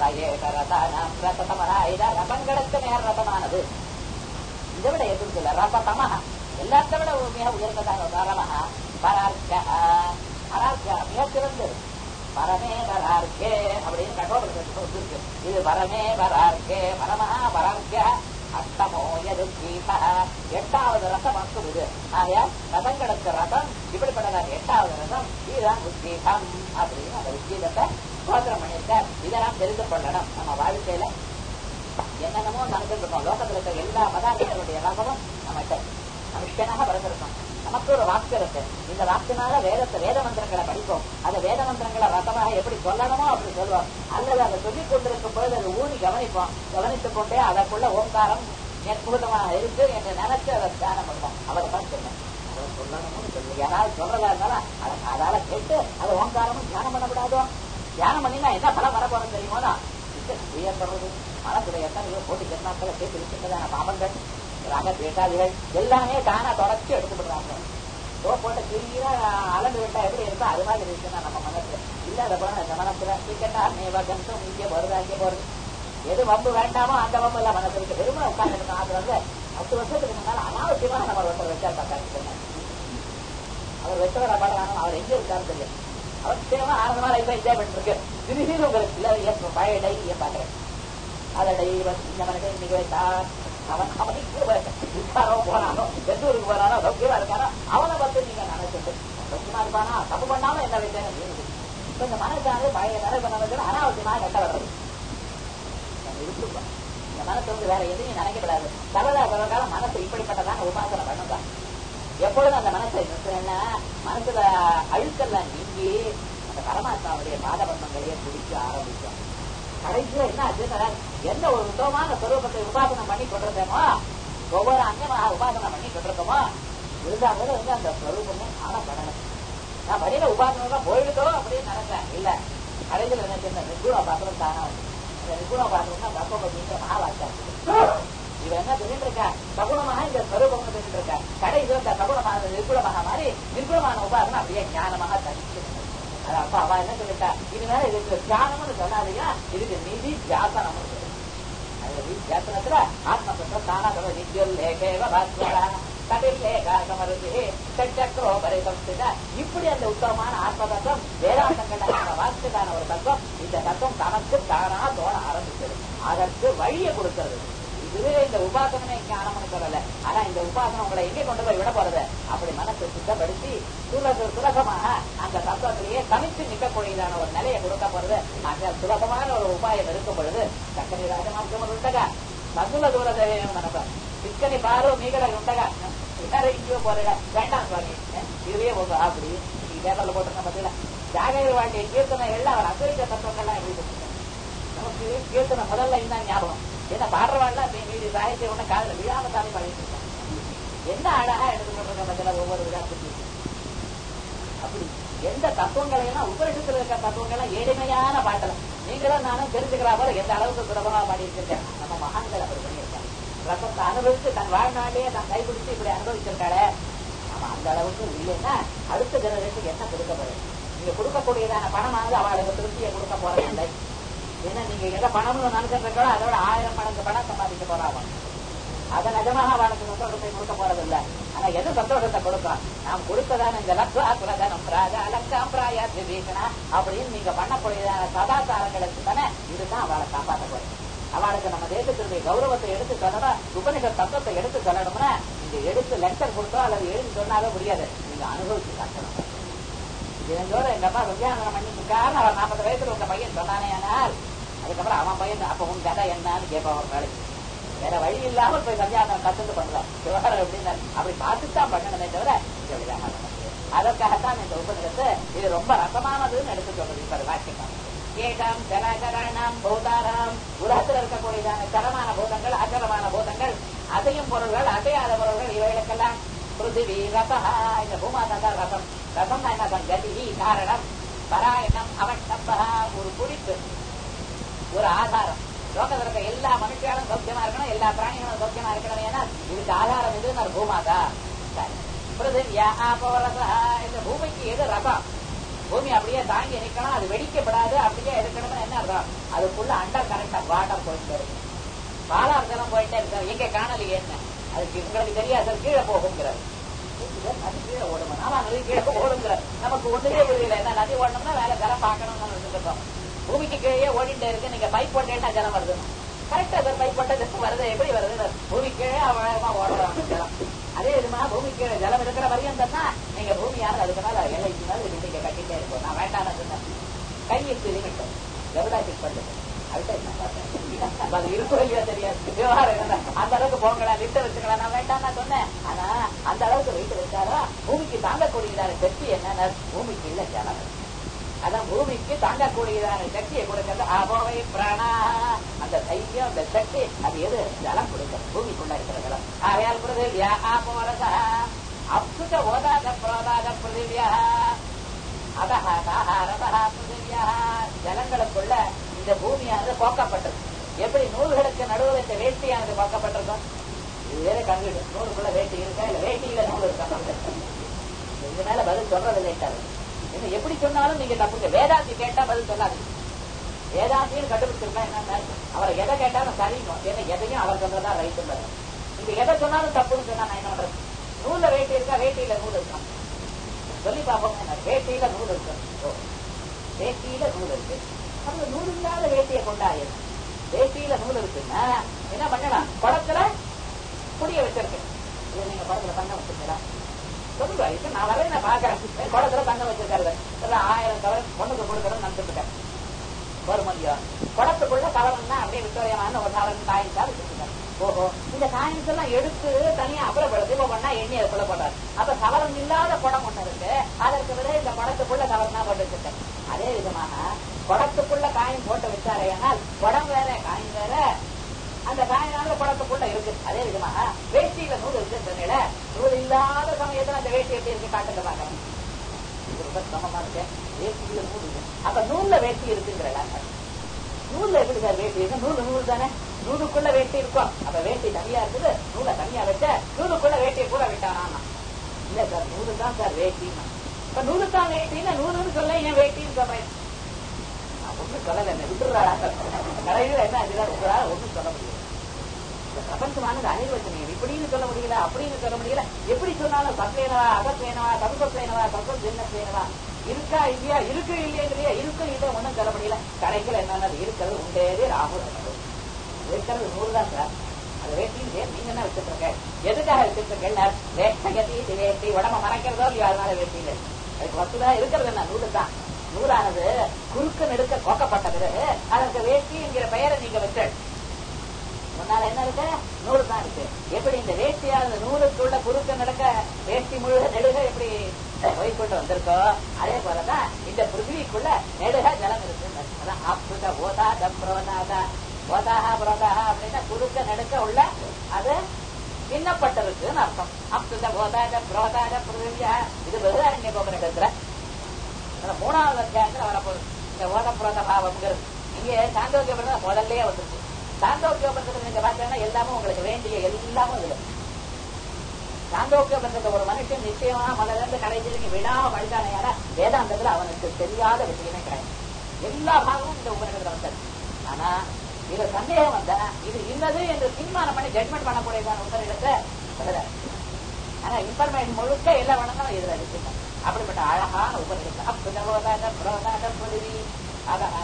ரசங்களுக்கு மேல் ரசமானது இதை விட எதுவும் சொல்ல ரசதமஹ எல்லாத்த விட மிக உயர்ந்ததான ரமஹ பரார்க்க பரார்க்க மிக சிறந்தது பரமே பரார்க்கே அப்படின்னு கடவுள் இது பரமே பரார்க்கே பரமஹா பரார்க்க அஷ்டமோ எது எட்டாவது ரசம் அங்கும் இது ஆகையால் ரசங்களுக்கு ரசம் இப்படிப்பட்டதான் எட்டாவது ரசம் இதுதான் உத்கீதம் அப்படின்னு அந்த உத்கீதத்தை சோதனம் பண்ணியிருக்கார் இதெல்லாம் தெரிந்து கொள்ளணும் நம்ம வாழ்க்கையில என்னென்னமோ நடந்துட்டு இருக்கோம் லோகத்துல இருக்கிற எல்லா பதார்த்தங்களுடைய ரசமும் நம்மகிட்ட மனுஷனாக பிறந்திருக்கோம் நமக்கு ஒரு வாக்கு இருக்கு இந்த வாக்கினால வேதத்தை வேத மந்திரங்களை படிப்போம் அந்த வேத மந்திரங்களை ரசமாக எப்படி சொல்லணுமோ அப்படி சொல்லுவோம் அல்லது அதை சொல்லிக் கொண்டிருக்கும் பொழுது அதை ஊனி கவனிப்போம் கவனித்துக் கொண்டே அதற்குள்ள ஓங்காரம் அற்புதமாக இருக்கு என்று நினைச்சு அதை தியானம் பண்ணுவோம் அவரை தான் சொன்னேன் அதை சொல்லணும்னு சொல்லி யாராவது சொல்றதா இருந்தாலும் அதை அதால கேட்டு அதை ஓங்காரமும் தியானம் பண்ணக்கூடாதோ தியானம் பண்ணினா என்ன பலம் வர போறோம் தெரியுமோனா உயர்றது மனசுடைய எத்தனையோ போட்டி ஜென்மாக்களை சேர்த்து இருக்கின்றதான பாபங்கள் ராக பேட்டாதிகள் எல்லாமே தானா தொடர்ச்சி எடுத்துப்படுறாங்க தோ போட்ட கிளீனா அலந்து விட்டா எப்படி இருக்கோ அது மாதிரி இருக்குன்னா நம்ம மனசுல இல்லாத போல இந்த மனசுல கேட்டா நேவா கந்தம் இங்கே வருது அங்கே போறது எது வம்பு வேண்டாமோ அந்த வம்பு எல்லாம் மனசு இருக்கு வெறுமை உட்கார்ந்து அது வந்து பத்து வருஷத்துக்கு முன்னால அனாவசியமா நம்ம ஒருத்தர் வச்சார் பார்த்தாங்க அவர் வச்சவர பாடுறாங்க அவர் எங்க இருக்காரு தெரியும் அவர் சேமா ஆனந்தமா லைஃப் என்ஜாய் பண்ணிருக்கு திடீர்னு உங்களுக்கு இல்ல ஏன் பழைய டைரி ஏன் பாக்குறேன் அதை டைரி வந்து இந்த மனசை இன்னைக்கு வைத்தார் அவன் அவனுக்கு இருக்காரோ போனானோ எந்த ஊருக்கு போறானோ சௌக்கியமா இருக்கானோ அவனை பத்தி நீங்க நினைச்சிட்டு சௌக்கியமா இருப்பானா தப்பு பண்ணாம என்ன வைத்தேன்னு இப்ப இந்த மனசானது பழைய நிலை பண்ண வச்சு அனாவசியமா கட்ட வர்றது இருக்குப்பா இந்த மனசு வந்து வேற எதையும் நினைக்கப்படாது சரதா சரகால மனசு இப்படிப்பட்டதான உபாசனை பண்ணுங்க எப்பொழுதும் அந்த மனசை நிறுத்தினா மனசுல அழுக்கெல்லாம் நீங்கி அந்த பரமாத்மாவுடைய பாதபத்மங்களையே குடிக்க ஆரம்பிக்கும் கடைசியில என்ன ஆச்சுன்னா எந்த ஒரு உத்தமமான ஸ்வரூபத்தை உபாசனம் பண்ணி கொண்டிருக்கோமோ ஒவ்வொரு அங்கமாக உபாசனம் பண்ணி கொண்டிருக்கோமோ இருந்தாலும் வந்து அந்த ஸ்வரூபமே காணப்படணும் நான் வழியில உபாசனம் தான் போயிடுதோ அப்படின்னு நினைச்சேன் இல்ல கடைசியில் என்ன செய்ய நிர்குண உபாசனம் தானா இந்த நிர்குண உபாசனம் தப்பபதிங்கிற மகாவாக்கியம் இவன் என்ன சொல்லிட்டு இருக்கா சகுணமாக இந்த ஸ்வரூபம் சொல்லிட்டு இருக்கா கடைசியில் இந்த சகுணமான நிர்குணமாக மாறி நிர்குணமான உபாசனம் அப்படியே ஞானமாக தனிச்சு அது அப்ப அவ என்ன சொல்லிட்டா இனிமேல இதுக்கு தியானம்னு சொல்லாதீங்க இதுக்கு நிதி தியாசனம் அது நிதி தியாசனத்துல ஆத்ம சொல்ற தானா சொல்ற நித்தியம் லேகேவ பாஸ்வரா கபில் லேகாகமருதி சக்கரோ பரிசம்ஸ்தித இப்படி அந்த உத்தமமான ஆத்ம தத்துவம் வேதாந்தங்கள்ல வாசிச்சதான ஒரு தத்துவம் இந்த தத்துவம் தனக்கு தானா தோண ஆரம்பிச்சது அதற்கு வழியை கொடுக்கிறது இதுவே இந்த உபாசனமே ஞானம்னு சொல்லல ஆனா இந்த உபாசனம் உங்களை எங்கே கொண்டு போய் விட போறது அப்படி மனசை சுத்தப்படுத்தி சுலக சுலகமாக அந்த தத்துவத்திலேயே தனித்து நிற்கக்கூடியதான ஒரு நிலையை கொடுக்க போறது அந்த சுலபமான ஒரு உபாயம் இருக்கும் பொழுது சக்கரை ராஜமாம்சம் உண்டக மசுல தூர தேவையும் நடக்கும் சிக்கனி பாரு மீகட உண்டக வேற எங்கேயோ போறல வேண்டாம் சுவாமி இதுவே போங்க அப்படி நீங்க பேப்பர்ல போட்டிருக்க பார்த்தீங்களா ஜாகர வாழ்க்கை கீர்த்தனை எல்லாம் அவர் அத்வைத தத்துவங்கள்லாம் எப்படி சொல்லுங்க நமக்கு கீர்த்தனை முதல்ல இந்த ஞாபகம் ஏன்னா பாடுறவாள்லாம் மீதி சாகித்யம் ஒண்ணு காதல விழாம தானே பழகிட்டு இருக்காங்க என்ன அழகா எடுத்து போட்டிருக்க பார்த்தீங்களா ஒவ்வொரு விழாத்துக்கும் அப்படி எந்த தத்துவங்களை எல்லாம் உபரிஷத்துல இருக்க தத்துவங்கள்லாம் எளிமையான பாட்டல நீங்களும் நானும் தெரிஞ்சுக்கிறா போல எந்த அளவுக்கு சுலபமா பாடியிருக்கேன் நம்ம மகான்கள் அப்படி பண்ணியிருக்காங்க ரசத்தை அனுபவிச்சு தன் வாழ்நாளையே தான் கைப்பிடிச்சு இப்படி அனுபவிச்சிருக்காளே நம்ம அந்த அளவுக்கு இல்லைன்னா அடுத்த ஜெனரேஷனுக்கு என்ன கொடுக்க போறேன் நீங்க கொடுக்கக்கூடியதான பணமானது அவளுக்கு திருப்தியை கொடுக்க போறதில்லை ஏன்னா நீங்க எதை பணம்னு நினைச்சிருக்கோ அதோட ஆயிரம் மடங்கு பணம் சம்பாதிக்க போறாங்க அதை நிஜமாக அவளுக்கு சந்தோஷத்தை கொடுக்க போறதில்ல ஆனா எது சந்தோஷத்தை கொடுக்கும் நாம் கொடுத்ததான இந்த லக்வா குலதனம் ராஜா லக்காம் பிராயா திவேகனா அப்படின்னு நீங்க பண்ணக்கூடியதான சதாச்சாரங்களுக்கு தானே இதுதான் அவளை காப்பாற்ற போறேன் அவளுக்கு நம்ம தேசத்தினுடைய கௌரவத்தை எடுத்து சொல்லணும் உபனிஷத் தத்துவத்தை எடுத்து சொல்லணும்னா நீங்க எடுத்து லெக்சர் கொடுத்தோ அல்லது எழுதி சொன்னாலும் முடியாது நீங்க அனுபவிச்சு காட்டணும் இதோட எங்க அப்பா வித்யானந்தம் பண்ணிருக்காருன்னு அவர் நாற்பது வயசுல உங்க பையன் சொன்னானே ஆனால் அதுக்கப்புறம் அவன் பையன் அப்ப உன் கதை என்னன்னு கேட்பான் ஒரு வேலைக்கு வேற வழி இல்லாம போய் சந்தியானம் கத்துட்டு பண்ணலாம் விவகாரம் எப்படின்னா அப்படி பார்த்துதான் பண்ணணுமே தவிர அதற்காகத்தான் இந்த உபநிடத்து இது ரொம்ப ரசமானதுன்னு எடுத்து சொல்றது இப்ப வாக்கியம் கேட்டாம் ஜலகரணம் பூதாராம் உலகத்தில் இருக்கக்கூடியதான சரமான பூதங்கள் அச்சரமான பூதங்கள் அசையும் பொருள்கள் அசையாத பொருள்கள் இவைகளுக்கெல்லாம் பிருத்திவி ரசா இந்த பூமாதா ரசம் ரசம் என்ன கதி காரணம் பராயணம் அவட்டப்பா ஒரு குறிப்பு ஒரு ஆதாரம் லோகத்தில் இருக்க எல்லா மனுஷியாலும் சௌக்கியமா இருக்கணும் எல்லா பிராணிகளும் சௌக்கியமா இருக்கணும் ஏன்னா இதுக்கு ஆதாரம் இது பூமாதா பிருத்திவியா ஆபவரசா இந்த பூமிக்கு எது ரசம் பூமி அப்படியே தாங்கி நிக்கணும் அது வெடிக்கப்படாது அப்படியே இருக்கணும்னு என்ன அர்த்தம் அதுக்குள்ள அண்டர் கரண்ட் வாட்டர் போயிட்டே இருக்கு பாலார்த்தனம் போயிட்டே இருக்கு எங்க காணலையே என்ன அதுக்கு உங்களுக்கு தெரியாது கீழே போகுங்கிறார் நதி கீழே ஓடுமா ஆமா நதி கீழே ஓடுங்கிறார் நமக்கு ஒண்ணுமே புரியல என்ன நதி ஓடணும்னா வேலை ஜலம் பார்க்கணும்னு வச்சுருக்கோம் பூமிக்கு கீழே ஓடிட்டே இருக்கு நீங்க பைப் போட்டேன்னா ஜலம் வருது கரெக்டா சார் பைப் போட்ட ஜலம் வருது எப்படி வருது பூமி கீழே அவ்வளவா ஓடுறாங்க ஜலம் அதே விதமா பூமி கீழே ஜலம் இருக்கிற வரையும் தானே நீங்க பூமியானது அதுக்கு மேல எல்லைக்கு மேல நீங்க கட்டிட்டே இருக்கும் நான் வேண்டாம் சொன்னேன் கையிட்டு லிமிட் எவ்வளோ டிக் பண்ணுது அது இருக்கும் இல்லையா தெரியாது விவகாரம் அந்த அளவுக்கு போங்களா லிட்ட வச்சுக்கலாம் நான் வேண்டாம் நான் சொன்னேன் ஆனா அந்த அளவுக்கு வெயிட் வச்சாரா பூமிக்கு தாங்கக்கூடியதான சக்தி என்னன்னா பூமிக்கு இல்ல ஜலம் அதான் பூமிக்கு தாங்கக்கூடியதான சக்தியை கொடுக்கிறது அபோவை பிராணா அந்த தைரியம் அந்த சக்தி அது எது ஜலம் கொடுக்கிறது பூமிக்குள்ள இருக்கிற ஜலம் ஆகையால் பிருதிவியா ஆபோரசா அப்சுத ஓதாக புரோதாக பிருதிவியா அதஹா தாஹாரதா பிருதிவியா ஜலங்களுக்குள்ள இந்த பூமியானது போக்கப்பட்டது எப்படி நூல்களுக்கு நடுவில் இந்த வேட்டியானது போக்கப்பட்டிருக்கும் இது வேற கங்கிடு நூலுக்குள்ள வேட்டி இருக்கா இல்ல வேட்டியில நூல் இருக்கா இது மேல பதில் சொல்றது லேட்டாரு என்ன எப்படி சொன்னாலும் நீங்க தப்புங்க வேதாந்தி கேட்டா பதில் சொல்லாது வேதாந்தின்னு கண்டுபிடிச்சிருக்கா என்ன அவரை எதை கேட்டாலும் சரியும் ஏன்னா எதையும் அவர் சொல்றதா ரைட்டு நீங்க எதை சொன்னாலும் தப்புன்னு சொன்னா நான் என்ன பண்றது நூல்ல வேட்டி இருக்கா வேட்டியில நூல் இருக்கா சொல்லி பார்ப்போம் என்ன வேட்டியில நூல் இருக்கு வேட்டியில நூல் இருக்கு அந்த நூல் இல்லாத வேட்டியை கொண்டாயிரு வேட்டியில நூல் இருக்குன்னா என்ன பண்ணலாம் குளத்துல புடிய வச்சிருக்கு இது நீங்க குளத்துல தங்க வச்சிருக்கீங்களா சொல்லுங்க இது நான் வரேன் நான் பாக்குறேன் குளத்துல தங்க வச்சிருக்காரு ஆயிரம் கவர் பொண்ணுக்கு கொடுக்கணும்னு நினைச்சிருக்கேன் வருமல்லையா குளத்துக்குள்ள கவரம்னா அப்படியே விக்டோரியமான ஒரு கவரம் காயின்ஸா வச்சிருக்காரு ஓஹோ இந்த காயின்ஸ் எல்லாம் எடுத்து தனியா அப்புறப்படுத்தி ஒவ்வொன்னா எண்ணி அதுக்குள்ள போட்டாரு அப்ப கவரம் இல்லாத குடம் ஒண்ணு இருக்கு அதற்கு விட இந்த குடத்துக்குள்ள கவரம் தான் போட்டு வச்சிருக்கேன் அதே விதமாக குடத்துக்குள்ள காயின் போட்டு வச்சாரே ஆனால் குடம் வேற காயின் வேற அந்த காயினால குடத்துக்குள்ள இருக்கு அதே விதமாக வேஷ்டியில நூல் இருக்கு சொன்னீங்க நூல் இல்லாத சமயத்துல அந்த வேஷ்டி எப்படி இருக்கு காட்டுங்க பாக்கிறேன் ரொம்ப சமமா இருக்கு வேஷ்டியில நூல் இருக்கு அப்ப நூல்ல வேஷ்டி இருக்குங்கிற நூல்ல எப்படி சார் வேஷ்டி இருக்கு நூல் நூல் தானே நூலுக்குள்ள வேட்டி இருக்கும் அப்ப வேட்டி தனியா இருக்குது நூலை தனியா வச்ச நூலுக்குள்ள வேட்டியை கூட விட்டானா இல்ல சார் நூலு தான் சார் வேட்டின்னா இப்ப நூலு தான் வேட்டின்னா நூலுன்னு சொல்ல ஏன் வேட்டின்னு சொல்றேன் ஒண்ணும் சொல்லல என்ன விட்டுறாடா கடையில என்ன அதுதான் உங்களால ஒண்ணும் சொல்ல முடியல இந்த பிரபஞ்சமானது அனிர்வச்சனீயம் இப்படின்னு சொல்ல முடியல அப்படின்னு சொல்ல முடியல எப்படி சொன்னாலும் சத்வேனவா அகத்வேனவா சதுசத்வேனவா சதுர் ஜென்னத்வேனவா இருக்கா இல்லையா இருக்கு இல்லையா இருக்கு இல்லை ஒண்ணும் சொல்ல முடியல கடைசியில் என்னன்னா இருக்கிறது உண்டேதே ராகுல் இருக்கிறது நூறு தான் சார் அது வேட்டியும் சேர் நீங்க என்ன வச்சுட்டு இருக்க எதுக்காக வச்சுட்டு இருக்கேன் வேட்டி வேட்டி உடம்ப மறைக்கிறதோ இல்லையோ அதனால வேட்டி இல்லை அதுக்கு வசதியா இருக்கிறது என்ன நூறு தான் நூறானது குறுக்கு நெடுக்க கோக்கப்பட்ட பிறகு அதற்கு வேட்டி என்கிற பெயரை நீங்க வச்சு முன்னால என்ன இருக்கு நூறு தான் இருக்கு எப்படி இந்த வேஷ்டியானது நூறுக்குள்ள குறுக்க நடக்க வேஷ்டி முழுக நெடுக எப்படி போய்கொண்டு வந்திருக்கோ அதே போலதான் இந்த பிருத்திவிக்குள்ள நெடுக ஜலம் இருக்கு அதான் அப்புத போதாத புரோதாதா போதாக புரோதாக அப்படின்னா குறுக்க நடுக்க உள்ள அது பின்னப்பட்டிருக்குன்னு அர்த்தம் அப்புத போதாத புரோதாத பிருத்திவியா இது வெகுதாரண்ய கோபுரத்துல மூணாவது அத்தியாயத்துல வரப்போகுது இந்த ஓதப்புரோத பாவம்ங்கிறது இங்க சாந்தோக்கியம் முதல்லயே வந்துருச்சு சாந்தோக்கியோபந்தத்தில் நீங்க பாத்தீங்கன்னா எல்லாமே உங்களுக்கு வேண்டிய எல்லாமும் இதுல சாந்தோக்கியோபந்தத்தை ஒரு மனுஷன் நிச்சயமா முதல்ல இருந்து கடைசி வரைக்கும் விடாம படித்தானே வேதாந்தத்துல அவனுக்கு தெரியாத விஷயமே கிடையாது எல்லா பாகமும் இந்த உபநிடத்துல வந்தது ஆனா இது சந்தேகம் வந்தா இது இன்னது என்று தீர்மானம் பண்ணி ஜட்மெண்ட் பண்ணக்கூடியதான உபநிடத்தை சொல்லுறாரு ஆனா இன்ஃபர்மேஷன் முழுக்க எல்லா வணக்கம் இதுல இருக்கு அப்படிப்பட்ட அழகான உபநிடத்தை அப்புதவோதாத புரோதாத புழுவி அழகா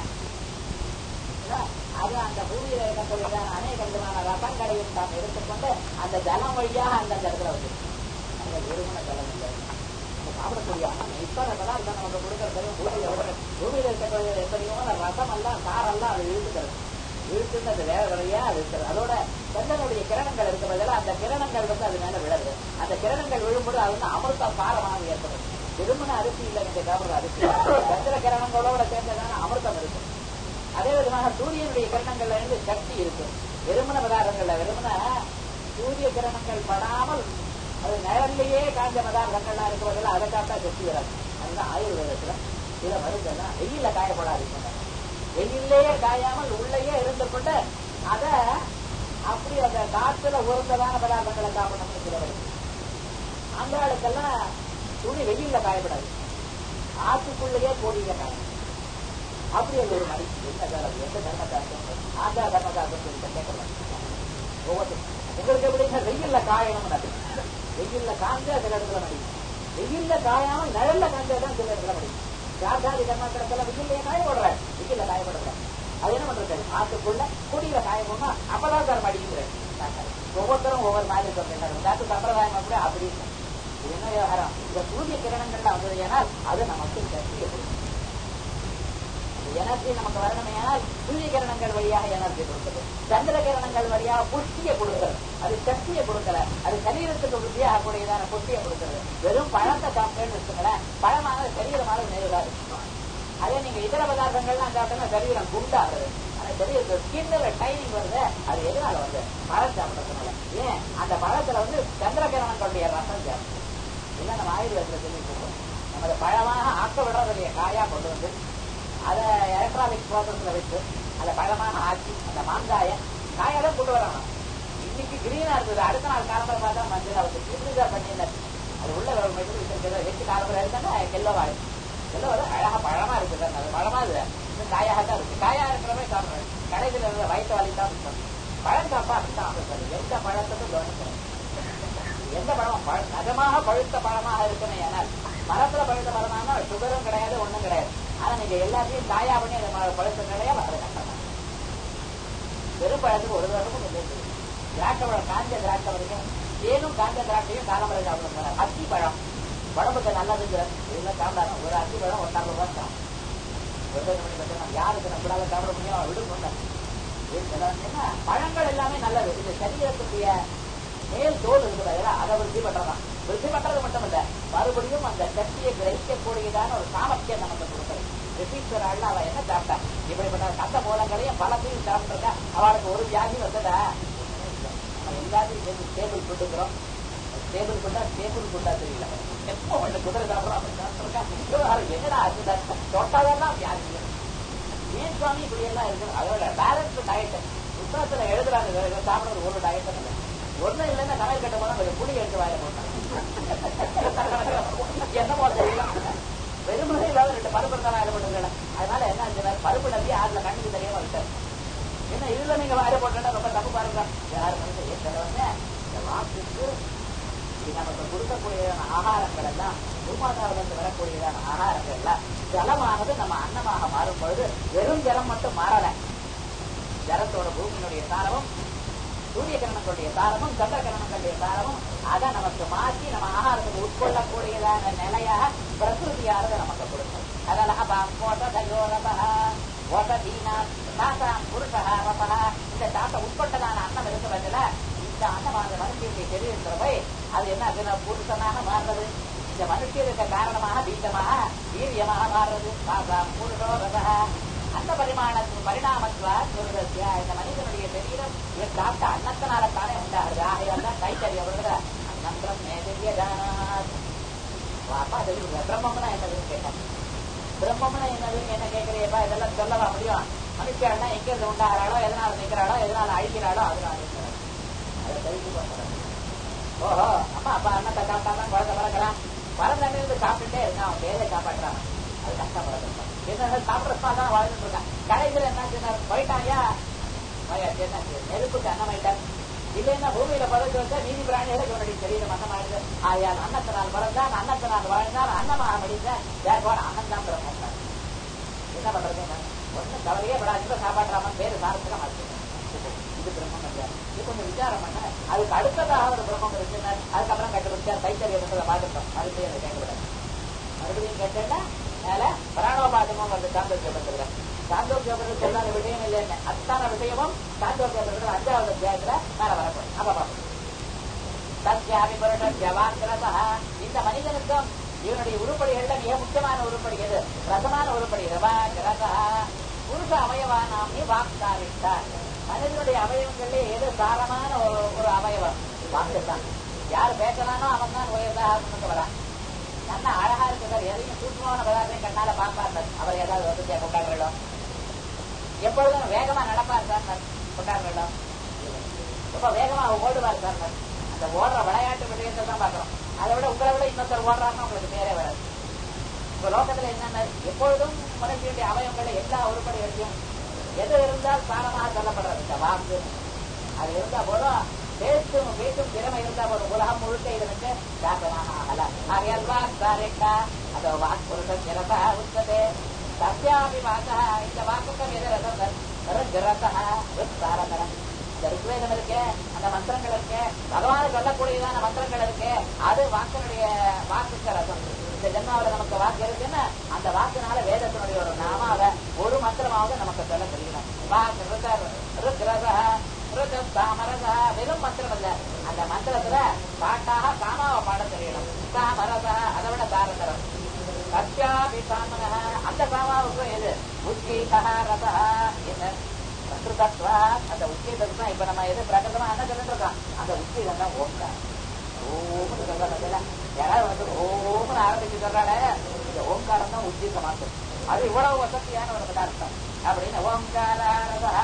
அது அந்த பூமியில இருக்கக்கூடியதான அநேக விதமான ரசங்களையும் தாம் எடுத்துக்கொண்டு அந்த ஜலம் வழியாக அந்த இடத்துல வந்து அந்த வெறுமன ஜலம் இல்லை சாப்பிடக்கூடிய இப்ப பதார்த்தம் நமக்கு கொடுக்கறது பூமியில பூமியில இருக்கக்கூடிய எப்படியோ அந்த ரசம் எல்லாம் சாரெல்லாம் அது இழுத்துக்கிறது இழுத்துன்னு அது வேற வழியா அது இருக்கிறது அதோட சந்தனுடைய கிரணங்கள் இருக்க பதிலாக அந்த கிரணங்கள் வந்து அது மேல விழுது அந்த கிரணங்கள் விழும்போது அது வந்து அமிர்த பாரமாக ஏற்படும் திருமண அரிசி இல்லை நீங்க சாப்பிடுற அரிசி சந்திர கிரணங்களோட சேர்ந்ததான அமிர்தம் இருக்கு அதே விதமாக சூரியனுடைய கிரணங்கள்ல இருந்து சக்தி இருக்கு வெறுமன பதார்த்தங்கள்ல வெறுமன சூரிய கிரணங்கள் படாமல் அது நிழல்லையே காஞ்ச பதார்த்தங்கள்லாம் இருக்கிறதுல அதை காத்தா சக்தி வராது அதுதான் ஆயுர்வேதத்துல சில மருந்தெல்லாம் வெயில்ல காயப்படாது வெயிலேயே காயாமல் உள்ளேயே இருந்து கொண்டு அத அப்படி அந்த காத்துல உறந்ததான பதார்த்தங்களை சாப்பிடணும்னு சில வருது அந்த ஆளுக்கெல்லாம் துணி வெயில்ல காயப்படாது ஆற்றுக்குள்ளேயே கோடியில காயம் அப்படி அது ஒரு மடி என்ன காலம் எந்த தர்மதாசம் ஆந்தா தர்மதாசம் சொல்லிட்டு கேட்கலாம் ஒவ்வொரு உங்களுக்கு எப்படின்னா வெயில்ல காயணும் அது வெயில்ல காஞ்சா சில இடத்துல மடி வெயில்ல காயாமல் நிழல்ல காஞ்சாதான் சில இடத்துல மடி ஜாதாதி தர்மத்திரத்துல வெயில்லையே காயப்படுற வெயில்ல காயப்படுற அது என்ன பண்றது ஆத்துக்குள்ள குடியில காயணும்னா அப்பதான் சார் மடிக்கிறார் ஒவ்வொருத்தரும் ஒவ்வொரு மாதிரி சொல்றேன் தாத்து சம்பிரதாயம் அப்படி அப்படி இது என்ன விவகாரம் இந்த சூரிய கிரணங்கள்ல வந்தது ஏனால் அது நமக்கு சக்தியை கொடுக்கும் எனர்ஜி நமக்கு வரணுமையானால் சூரிய கிரணங்கள் வழியாக எனர்ஜி கொடுக்குது சந்திர கிரணங்கள் வழியாக புஷ்டியை கொடுக்கிறது அது சக்தியை கொடுக்கல அது சரீரத்துக்கு புத்தியாக கூடியதான புஷ்டியை கொடுக்கிறது வெறும் பழத்தை சாப்பிட்டேன்னு வச்சுங்களேன் பழமான சரீரமாக நிறைவாது அதே நீங்க இதர பதார்த்தங்கள்லாம் சாப்பிட்டோம்னா சரீரம் குண்டாகுது ஆனா சரீரத்து ஸ்கின்ல டைனிங் வருது அது எதனால வந்து பழம் சாப்பிடறதுனால ஏன் அந்த பழத்துல வந்து சந்திர கிரணங்களுடைய ரசம் சேர்ந்து இல்லை நம்ம ஆயுர்வேதத்துல சொல்லிட்டு இருக்கோம் நம்ம அதை பழமாக ஆக்க விடுறது இல்லையா காயா கொண்டு வந்து அதை எலக்ட்ரானிக் ப்ராசஸ்ல வச்சு அதை பழமான ஆக்கி அந்த மாங்காய காயெல்லாம் கொண்டு வரணும் இன்னைக்கு கிரீனா இருந்தது அடுத்த நாள் காலம்பரை பார்த்தா மஞ்சள் வந்து இப்படிதான் பண்ணியிருந்தார் அது உள்ள மெட்டல் வச்சிருக்கிறது வச்சு காலம்பரை எடுத்தாங்க எல்லோவாய் எல்லோ வந்து அழகா பழமா இருக்குது அது பழமா இது இன்னும் காயாக தான் இருக்கு காயா இருக்கிறவே சாப்பிடுறேன் கடைசியில் இருந்த வயிற்று வலி தான் பழம் சாப்பா அப்படித்தான் எந்த பழத்துக்கும் கவனிக்கணும் எந்த பழமும் பழ நகமாக பழுத்த பழமாக இருக்குமே ஆனால் மரத்துல பழுத்த பழமானா சுகரும் கிடையாது ஒண்ணும் கிடையாது ஆனா நீங்க எல்லாத்தையும் காயா பண்ணி அந்த பழுத்த கிடையாது அது கஷ்டம் வெறும் பழத்துக்கு ஒரு வருடமும் இல்லை திராட்சை பழம் காஞ்ச திராட்சை வரைக்கும் தேனும் காஞ்ச திராட்சையும் காலமரை சாப்பிடுறாங்க அத்தி பழம் உடம்புக்கு நல்லதுங்கிற இதெல்லாம் சாப்பிடாம ஒரு அத்தி பழம் ஒரு நாலு ரூபாய் சாப்பிடும் யாருக்கு நம்மளால சாப்பிட முடியும் விடுங்க பழங்கள் எல்லாமே நல்லது இந்த சரீரத்துடைய மேல் தோல் இருக்கிறதா அதை விருத்தி பண்றதான் விருத்தி பண்றது மட்டும் இல்ல மறுபடியும் அந்த சக்தியை கிரகிக்கக்கூடியதான ஒரு சாமர்த்தியம் நமக்கு கொடுக்குறது ரிஷீஸ்வராள் அவ என்ன சாப்பிட்டா இப்படிப்பட்ட கந்த மூலங்களையும் பலத்தையும் சாப்பிட்டுருக்கா அவளுக்கு ஒரு வியாதி வந்ததா நம்ம எல்லாத்தையும் சேர்ந்து டேபிள் ஃபுட்டுங்கிறோம் டேபிள் ஃபுட்டா டேபிள் ஃபுட்டா தெரியல எப்போ ஒண்ணு குதிரை சாப்பிடலாம் என்னடா அது தொட்டாதான் வியாதி ஏன் சுவாமி இப்படி எல்லாம் இருக்கு அதோட பேலன்ஸ் டயட் புத்தகத்துல எழுதுறாங்க சாப்பிடுறது ஒரு டயட் இல்லை ஒண்ணும் இல்லைன்னா சமையல் கட்ட போனா கொஞ்சம் புளி எடுத்து வாய போட்டாங்க என்ன போல தெரியல வெறுமனே இல்லாத ரெண்டு பருப்பு தான் வாயில போட்டுருக்கல அதனால என்ன ஆச்சு பருப்பு நம்பி அதுல கண்ணுக்கு தெரியாம விட்டார் என்ன இதுல நீங்க வாயில போட்டா ரொம்ப தப்பு பாருங்க யாரு மனுஷன் ஏற்கனவே இந்த வாக்குக்கு நமக்கு கொடுக்கக்கூடியதான ஆகாரங்கள் எல்லாம் பூமாதாவிலிருந்து வரக்கூடியதான ஆகாரங்கள் எல்லாம் ஜலமானது நம்ம அன்னமாக மாறும் பொழுது வெறும் ஜலம் மட்டும் மாறல ஜலத்தோட பூமியினுடைய சாரமும் சூரிய கிரணங்களுடைய சாரமும் சந்திர கிரணங்களுடைய சாரமும் அதை நமக்கு மாற்றி நம்ம ஆகாரத்துக்கு உட்கொள்ளக்கூடியதான நிலையாக பிரகிருதியானது நமக்கு கொடுக்கும் அதனால வசதீனா தாசாம் புருஷா ரசா இந்த தாத்த உட்பட்டதான அன்னம் இருக்கிறதுல இந்த அன்னமான மனுஷனுடைய சரீரத்துல போய் அது என்ன ஆகுதுன்னா புருஷனாக மாறுறது இந்த மனுஷனுக்கு காரணமாக பீஜமாக வீரியமாக மாறுறது தாசாம் புருஷோ ரசா அந்த பரிமாணத்தின் பரிணாமத்துவ துருதசியா இந்த மனிதனுடைய சரீரம் இவன் சாப்பிட்ட அன்னத்தினால தானே உண்டாகுது ஆகையால் தான் கைத்தறி அவர்கள் அன்னம் மேதவிய தானாத் அப்பா அது பிரம்மம்னா என்னதுன்னு கேட்டாங்க பிரம்மம்னா என்னதுன்னு என்ன கேட்கறியப்பா இதெல்லாம் சொல்லவா முடியும் மனுஷன்னா எங்க இருந்து உண்டாகிறாளோ எதனால நிற்கிறாளோ எதனால அழிக்கிறாளோ அதனால இருக்கிறாள். அதை தெரிஞ்சு கொண்டாங்க ஓஹோ அம்மா அப்பா அண்ணத்தை சாப்பிட்டாதான் குழந்தை வளர்க்கலாம் வளர்ந்தமே இருந்து சாப்பிட்டுட்டே இருக்கான் அவன் பேரை காப்பாற்றுறான் அது கஷ்டப்படுறது என்ன சாப்பிட்றப்பா தான் வாழ்ந்துட்டு இருக்கான் கடைசியில் என்ன சொன்னார் போயிட்டாயா என்ன நெருப்புக்கு அன்னமாயிட்டார் இல்லைன்னா பூமியில பதவி வச்சா நீதி பிராணிகளுக்கு இவனுடைய சரீரம் அன்னமாயிடுது ஆயால் அன்னத்தினால் பிறந்தான் அன்னத்தினால் வாழ்ந்தான் அன்னமாக மடிந்தான் தேர்வான அன்னம் தான் பிறந்தான் என்ன பண்றது ஒன்னும் கவலையே படா இந்த காப்பாற்றாமன் பேரு சாரத்துக்கு மாற்றி இது பிரம்மம் இல்லையா இது கொஞ்சம் விசாரம் பண்ண அதுக்கு அடுத்ததாக ஒரு பிரம்மம் இருக்குன்னு அதுக்கப்புறம் கண்டுபிடிச்சா கைத்தறி இருந்ததை பார்த்துட்டோம் மறுபடியும் அதை கேட்கக்கூடாது மறுபடியும் கேட்டேன்னா மேல பிராணோபாதமும் வந்து சாந்தோக்கியப்படுத்துகிறேன் சாந்தோக்கியப்படுறது சொல்லாத விஷயம் இல்லைன்னு அத்தான விஷயமும் சாந்தோக்கியப்படுறது அஞ்சாவது அத்தியாயத்துல மேல வரப்படும் அப்ப பார்ப்போம் சத்யாமி புருஷன் ஜவாக்கிரதா இந்த மனிதனுக்கும் இவனுடைய உருப்படிகள்ல மிக முக்கியமான உருப்படி எது ரசமான உருப்படி ரவாகிரதா புருஷ அவயவானாமி வாக்தாரிட்டார் மனிதனுடைய அவயவங்கள்ல எது சாரமான ஒரு ஒரு அவயவம் வாக்கு தான் யார் பேசலானோ அவன் தான் உயர்தாக முன்னுக்கு வரான் நல்ல அழகா இருக்கு சார் எதையும் சூட்சமான பதார்த்தம் கண்ணால பார்ப்பார் சார் அவர் ஏதாவது வந்து கொண்டாடுறோம் எப்பொழுதும் வேகமா நடப்பார் சார் நான் கொண்டாடுறோம் ரொம்ப வேகமா ஓடுவார் சார் நான் அந்த ஓடுற விளையாட்டு விஷயத்தை தான் பாக்குறோம் அதை விட உங்களை விட இன்னொருத்தர் ஓடுறாருன்னா உங்களுக்கு பேரே வராது இப்ப லோகத்துல என்னென்ன எப்பொழுதும் மனுஷனுடைய அவயவங்களை எல்லா உருப்படிகளையும் எது இருந்தால் சாரமாக சொல்லப்படுறது இந்த வாக்கு அது இருந்தா போதும் பேசும் பேசும் திறமை இருந்தா போதும் உலகம் முழுக்க இதனுக்கு தாக்கமாக ஆகலாம் ஆகையால் வாக் தாரேட்டா அதோ வாக் புருஷன் ஜரதா உச்சதே தஸ்யாமி வாக்கா இந்த வாக்குக்கம் எது ரசம் ரசா ருத்தாரதரம் இந்த ருக்வேதம் இருக்கு அந்த மந்திரங்கள் இருக்கு பகவான் சொல்லக்கூடியதான மந்திரங்கள் இருக்கு அது வாக்கினுடைய வாக்குக்கு ரசம் இந்த ஜென்மாவில நமக்கு வாக்கு இருக்குன்னா அந்த வாக்குனால வேதத்தினுடைய ஒரு நாமாவ ஒரு மந்திரமாவது நமக்கு சொல்ல தெரியணும் வாக்கு ருத்ரதா சாமரதா வெறும் மந்திரம் இல்ல அந்த மந்திரத்துல பாட்டாக காமாவை பாட தெரியணும் சாமரதா அதை விட தாரதரம் சத்யாபி சாமன அந்த காமாவுக்கும் எது உத்கீதா ரதா என்ன சத்ருதத்வா அந்த உத்கீதம் தான் இப்ப நம்ம எது பிரகடமா என்ன சொல்லிட்டு இருக்கோம் அந்த உத்கீதம் தான் ஓம்காரம் ஓம்னு சொல்றாங்க யாராவது வந்து ஓம்னு ஆரம்பிச்சு சொல்றாங்க இந்த ஓம்காரம் தான் உத்கீதமாக்கும் அது இவ்வளவு வசதியான ஒரு பதார்த்தம் அப்படின்னு ஓம்காரா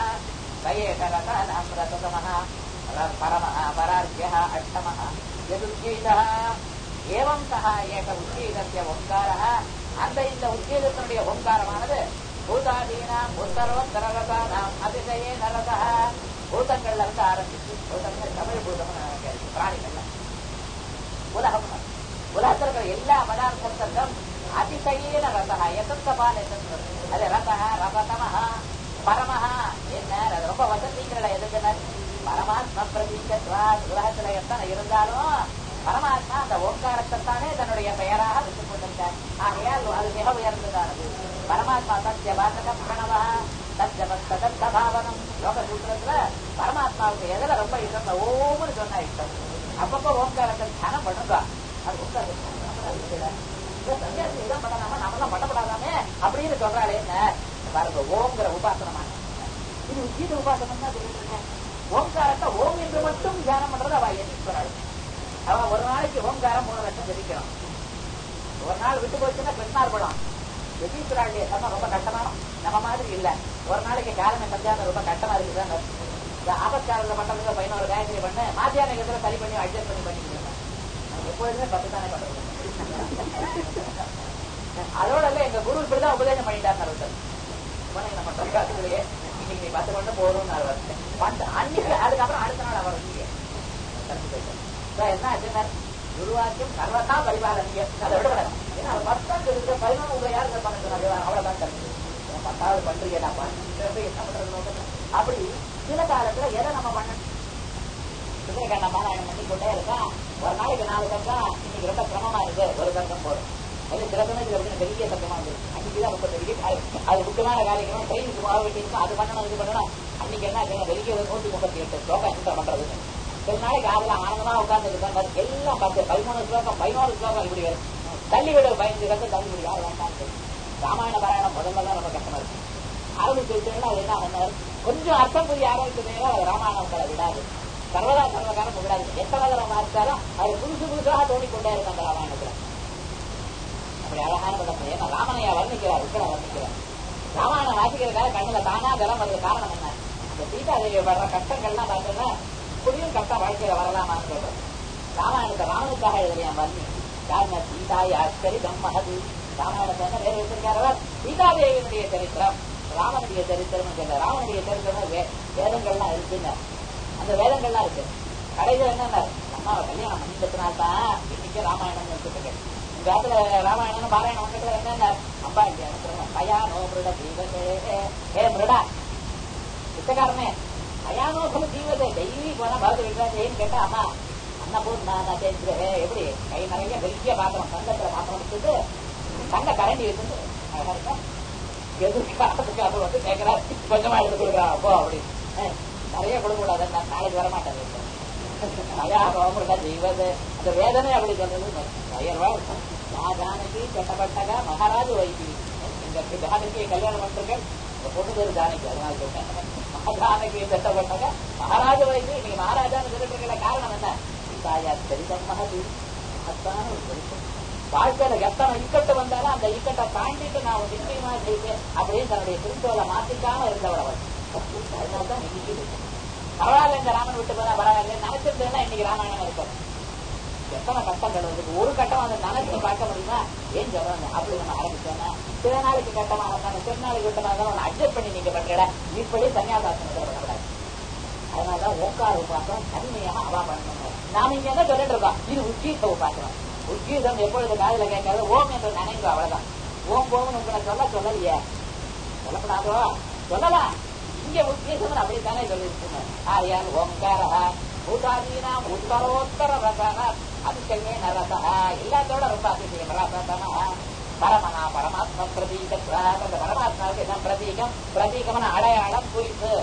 கயேகரதமः परमः परार्घ्यः अष्टमः यदुद्गीतः एवं सः एक உத்கீதத்திய ஓங்காரः அந்த இந்த உத்கீதத்தினுடைய ஓங்காரமானது பூதாதீனாம் உத்தரவத்தர ரசானாம் அதிசயே நரதா பூதங்கள்ல இருந்து ஆரம்பிச்சு பூதங்கள் தமிழ் பூதம் பிராணிகள் உலகம் உலகத்தில் இருக்கிற எல்லா பதார்த்தங்களும் அதிசயேன ரசா எத்தந்த பால் எத்தந்து அது ரசா ரசதமஹா பரமஹா என்ன அது ரொம்ப வசதிங்கிற எதுக்குனர் பரமாத்மா பிரதீகத்வா உலகத்துல எத்தனை இருந்தாலும் பரமாத்மா அந்த ஓங்காரத்தை தானே தன்னுடைய பெயராக வைத்துக் கொண்டிருக்கார் ஆகையால் அது மிக உயர்ந்ததானது பரமாத்மா சத்திய வாசக பிரணவா சத்திய பாவனம் லோக சூத்திரத்துல பரமாத்மாவுக்கு எதுல ரொம்ப இஷ்டம் ஒவ்வொரு சொன்னா இஷ்டம் அப்பப்போ ஓங்காரத்தை தியானம் பண்ணுங்க அது ஓங்காரம் இதான் பண்ணலாமா நம்மளாம் பண்ணப்படாதாமே அப்படின்னு சொல்றாளே என்ன பாருங்க ஓங்கிற உபாசனமான இது உச்சீத உபாசனம் தான் சொல்லிட்டு இருக்கேன் ஓங்காரத்தை ஓம் என்று மட்டும் தியானம் பண்றது அவ எண்ணிக்கிறாள் அவ ஒரு நாளைக்கு ஓங்காரம் மூணு லட்சம் ஜெபிக்கணும் ஒரு நாள் விட்டு போச்சுன்னா பெண்ணார் படம் ஜெபிக்கிறாள் நம்ம ரொம்ப கஷ்டமா நம்ம மாதிரி இல்ல ஒரு நாளைக்கு காலமே சந்தியானம் ரொம்ப கஷ்டமா இருக்குதான் இந்த ஆபத்காரத்தில் பண்றதுக்கு பதினோரு காயத்ரி பண்ணு மாத்தியான இடத்துல சரி பண்ணி அட்ஜஸ்ட் பண்ணி பண்ணிக்கிறேன் எப்பொழுதுமே பத்து தானே பண்றது அதோட இல்ல எங்க குரு இப்படிதான் உபதேசம் பண்ணிட்டார் ஒருத்தர் உடனே நம்ம தொலைக்காட்சியிலேயே இன்னைக்கு நீ பத்து கொண்டு போறோம்னு அவர் வந்து அன்னைக்கு அதுக்கப்புறம் அடுத்த நாள் அவர் வந்து என்ன ஆச்சுன்னா குருவாக்கியம் சர்வதா பரிபாலனிய அதை விடப்படணும் ஏன்னா அவர் பத்தாவது இருக்க பதினொன்று உங்களை யாரு பண்ண சொன்னாங்க அவ்வளவுதான் கருத்து பத்தாவது பண்றீங்கடாப்பா அப்படி சில காலத்துல எதை நம்ம பண்ணணும் சுந்தரகண்ட பாராயணம் பண்ணி கொண்டே இருக்கா ஒரு நாளைக்கு நாலு கங்கம் இன்னைக்கு ரொம்ப சிரமமா இருக்கு ஒரு கங்கம் போடும் அது சில சமயத்துல அப்படின்னு பெரிய சத்தமா வந்து அன்னைக்குதான் ரொம்ப பெரிய காரியம் அது முக்கியமான காரியங்களும் ட்ரெயினுக்கு போக வேண்டியிருக்கும் அது பண்ணணும் இது பண்ணணும் அன்னைக்கு என்ன ஆச்சுன்னா வெளியே ஒரு நூத்தி முப்பத்தி எட்டு ஸ்லோகம் என்ன பண்றதுன்னு சில நாளைக்கு அதுல ஆனந்தமா உட்கார்ந்து இருக்காங்க எல்லாம் பத்து பதிமூணு ஸ்லோகம் பதினோரு ஸ்லோகம் இப்படி வரும் தள்ளி விட பயந்து கண்டு தள்ளி விடு யார் வேண்டாம் ராமாயண பாராயணம் முதல்ல தான் ரொம்ப கஷ்டமா இருக்கு ஆரம்பிச்சு வச்சோம்னா அது என்ன பண்ணார் கொஞ்சம் அர்த்தம் புரிய ஆரம்பிச்சதுனால அது ராமாயணம் உங்களை விடாது சர்வதா சர்வகாலம் விடாது எத்தனை தடவை மாறிச்சாலும் அது புதுசு புதுசாக தோணிக்கொண்டே இருக்கும் அந்த ராமாயணத்துல அப்படி அழகான படம் ஏன்னா ராமனையா வர்ணிக்கிறார் உக்கர வர்ணிக்கிறார் ராமாயணம் வாசிக்கிறதுக்காக கண்ணுல தானா ஜலம் வருது காரணம் என்ன இந்த சீதாதேவி படுற கஷ்டங்கள்லாம் பார்த்தோம்னா புரியும் கஷ்டம் வாழ்க்கையில வரலாமான்னு சொல்றோம் ராமாயணத்தை ராமனுக்காக எழுதுறியான் வர்ணி காரணம் சீதாய் ஆச்சரிதம் மகது ராமாயணத்தை என்ன வேற வச்சிருக்காரவர் சீதாதேவியினுடைய சரித்திரம் ராமனுடைய சரித்திரம் சொல்ல ராமனுடைய சரித்திரம் வே- வேதங்கள்லாம் இருக்குங்க அந்த வேதங்கள்லாம் இருக்கு கடைசியில் என்ன அம்மாவை கல்யாணம் பண்ணிட்டதுனால்தான் இன்னைக்கு ராமாயணம் எடுத்துட்டு இந்த காலத்துல ராமாயணம் பாராயணம் வந்துட்டு என்னென்ன அம்பா இங்க பயானோ மிருட தீபதே ஏ மிருடா பிச்சைக்காரனே பயானோ சொல்ல தீபதே டெய்லி போனா பார்த்து விடுறாங்க கேட்டா அம்மா அன்னபூர்ணா நான் தெரிஞ்சுக்கிறேன் எப்படி கை நிறைய பெரிய பாத்திரம் தங்கத்துல பாத்திரம் வச்சுட்டு தங்க கரண்டி வச்சுட்டு அழகா இருக்கா எதிர்காலத்துக்கு அவர் வந்து கேட்கிறார் கொஞ்சமா எடுத்து கொடுக்குறா அப்போ அப்படி அஹ், நிறைய கொடுக்க கூடாது நான் நாளைக்கு வர மாட்டேன் ஐயா ரோமருட ஜீவது அந்த வேதனை அப்படி சொல்றது ஆயிரம் ரூபாய் இருக்கும் நான் ஜானகி கட்டப்பட்டக மகாராஜ் வைத்தி இந்த ஜானகியை கல்யாணம் பண்ணிருக்கேன் இந்த பொண்ணு பேரு ஜானகி அதனால சொல்றேன் மகாஜானகி கட்டப்பட்டக மகாராஜ வைத்தி நீங்க மகாராஜான்னு சொல்லிட்டு இருக்கிற காரணம் என்ன தாயா சரிதம் மகதி மகத்தான ஒரு பெருசம் வாழ்க்கையில எத்தனை இக்கட்டு வந்தாலும் அந்த இக்கட்டை தாண்டிட்டு நான் ஒரு நிச்சயமா செய்வேன் அப்படின்னு தன்னுடைய திருத்தோலை மாத்திக்காம இருந்தவர் அவர் அதனால்தான் இன்னைக்கு இருக்கு. பரவாயில்ல இந்த ராமன் விட்டு போனா பரவாயில்ல நினைச்சிருந்தேன்னா இன்னைக்கு ராமாயணம் இருக்கும் எத்தனை கட்டங்கள் இருக்கு ஒரு கட்டம் அதை நினைச்சு பார்க்க முடியுமா ஏன் சொல்றாங்க அப்படி நம்ம ஆரம்பிச்சோம்னா சில நாளைக்கு கட்டமா இருந்தாலும் சில நாளைக்கு கட்டமா இருந்தாலும் அட்ஜஸ்ட் பண்ணி நீங்க பண்றீங்க இப்படி சன்னியாசாசனத்தை பண்ணக்கூடாது அதனாலதான் ஓங்கார உபாசனம் தனிமையாக அவா பண்ணணும் நாம இங்க என்ன சொல்லிட்டு இருக்கோம் இது உச்சீத்த உபாசனம் உச்சீதம் எப்பொழுது காதுல கேட்காது ஓம் என்று நினைவு அவ்வளவுதான் ஓம் ஓம் உங்களை சொல்ல சொல்லலையே சொல்லப்படாதோ சொல்லலாம் இங்க உத்தேசம் அப்படித்தானே சொல்லியிருக்கீங்க ஆயால் ஓங்கார பூதாதீனாம் உத்தரோத்தர ரசன அதிசயமே நரசா எல்லாத்தோட ரொம்ப அதிசயம் ரசனா பரமனா பரமாத்மா பிரதீக அந்த பரமாத்மாவுக்கு என்ன பிரதீகம் பிரதீகமான அடையாளம் குறிப்பு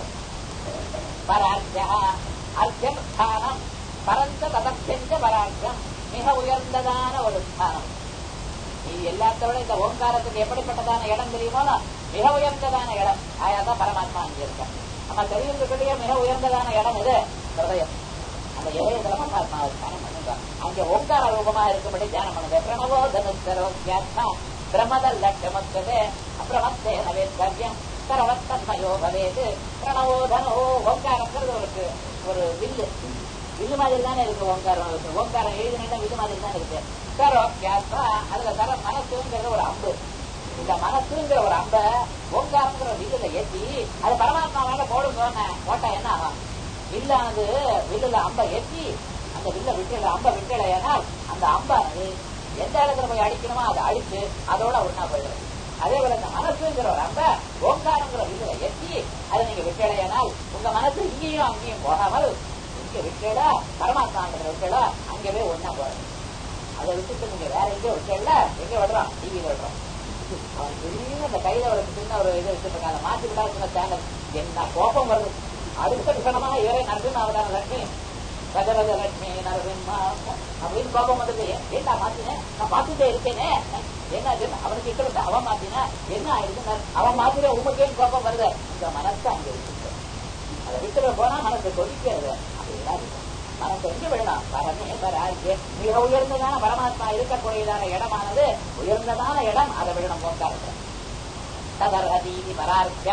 பராஜ்யா அர்த்தம் ஸ்தானம் பரந்த ததர்த்தெஞ்ச பராஜ்யம் மிக உயர்ந்ததான ஒரு ஸ்தானம் இது எல்லாத்தோட இந்த ஓங்காரத்துக்கு எப்படிப்பட்டதான இடம் தெரியுமோ மிக உயர்ந்ததான இடம் ஆயாதான் பரமாத்மா அங்கே இருக்க நம்ம தெரிவிக்கக்கூடிய மிக உயர்ந்ததான இடம் இது ஹிருதயம் அந்த இதயத்துல பரமாத்மா தியானம் பண்ணுங்க அங்கே ஓங்கார ரூபமா இருக்கும்படி தியானம் பண்ணுங்க பிரணவோ தனுஸ்வரோக்கியாத்மா பிரமதல் லட்சமத்ததே அப்பிரமத்தே நவேத்யம் சரவத்தன்மயோ பவேது பிரணவோ தனோ ஓங்காரங்கிறது ஒரு ஒரு வில்லு வில்லு மாதிரி தானே இருக்கு ஓங்காரம் இருக்கு ஓங்காரம் எழுதினா வில்லு மாதிரி தான் இருக்கு சரோக்கியாத்மா அதுல சர மனசுங்கிறது ஒரு அம்பு இந்த மனசுங்கிற ஒரு அம்ப ஓங்காரங்கிற வில்லுல ஏற்றி அது பரமாத்மா மேல போடுங்க போட்டா என்ன ஆகும் வில்லானது வில்லுல அம்ப ஏற்றி அந்த வில்ல விட்டுல அம்ப விட்டுலையானால் அந்த அம்பானது எந்த இடத்துல போய் அடிக்கணுமோ அதை அடிச்சு அதோட ஒன்னா போயிடும் அதே போல இந்த மனசுங்கிற ஒரு அம்ப ஓங்காரங்கிற வில்லுல ஏற்றி அதை நீங்க விட்டுலையானால் உங்க மனசு இங்கேயும் அங்கேயும் போகாமல் இங்க விட்டுல பரமாத்மாங்கிற விட்டுல அங்கவே ஒன்னா போறது அதை விட்டுட்டு நீங்க வேற எங்கேயோ விட்டுல எங்க விடுறோம் டிவியில விடுறோம் அவன் திடீர்னு அந்த கையில ஒரு சின்ன ஒரு இது வச்சிருக்காங்க அதை மாத்தி விட்டா சின்ன சேனல் என்ன கோபம் வருது அடுத்த விஷயமா இவரே நரசிம்ம அவதார லட்சுமி கஜரஜ லட்சுமி நரசிம்மா அப்படின்னு கோபம் வந்தது ஏண்டா மாத்தினேன் நான் மாத்திட்டே இருக்கேனே என்ன ஆச்சு? அவனுக்கு இக்கட அவன் மாத்தினா என்ன ஆயிடுச்சு அவன் மாத்திர உமக்கே கோபம் வருது இந்த மனசு அங்க இருக்கு அதை விட்டுற போனா மனசு கொதிக்கிறது அப்படிதான் இருக்கும். மனசு எங்க விடலாம் பரமே பராஜ்ய மிக உயர்ந்ததான பரமாத்மா இருக்கக்கூடியதான இடமானது உயர்ந்ததான இடம் அதை விடணும் போக்காரத்தை ததர்ஹதீதி பரார்த்தியா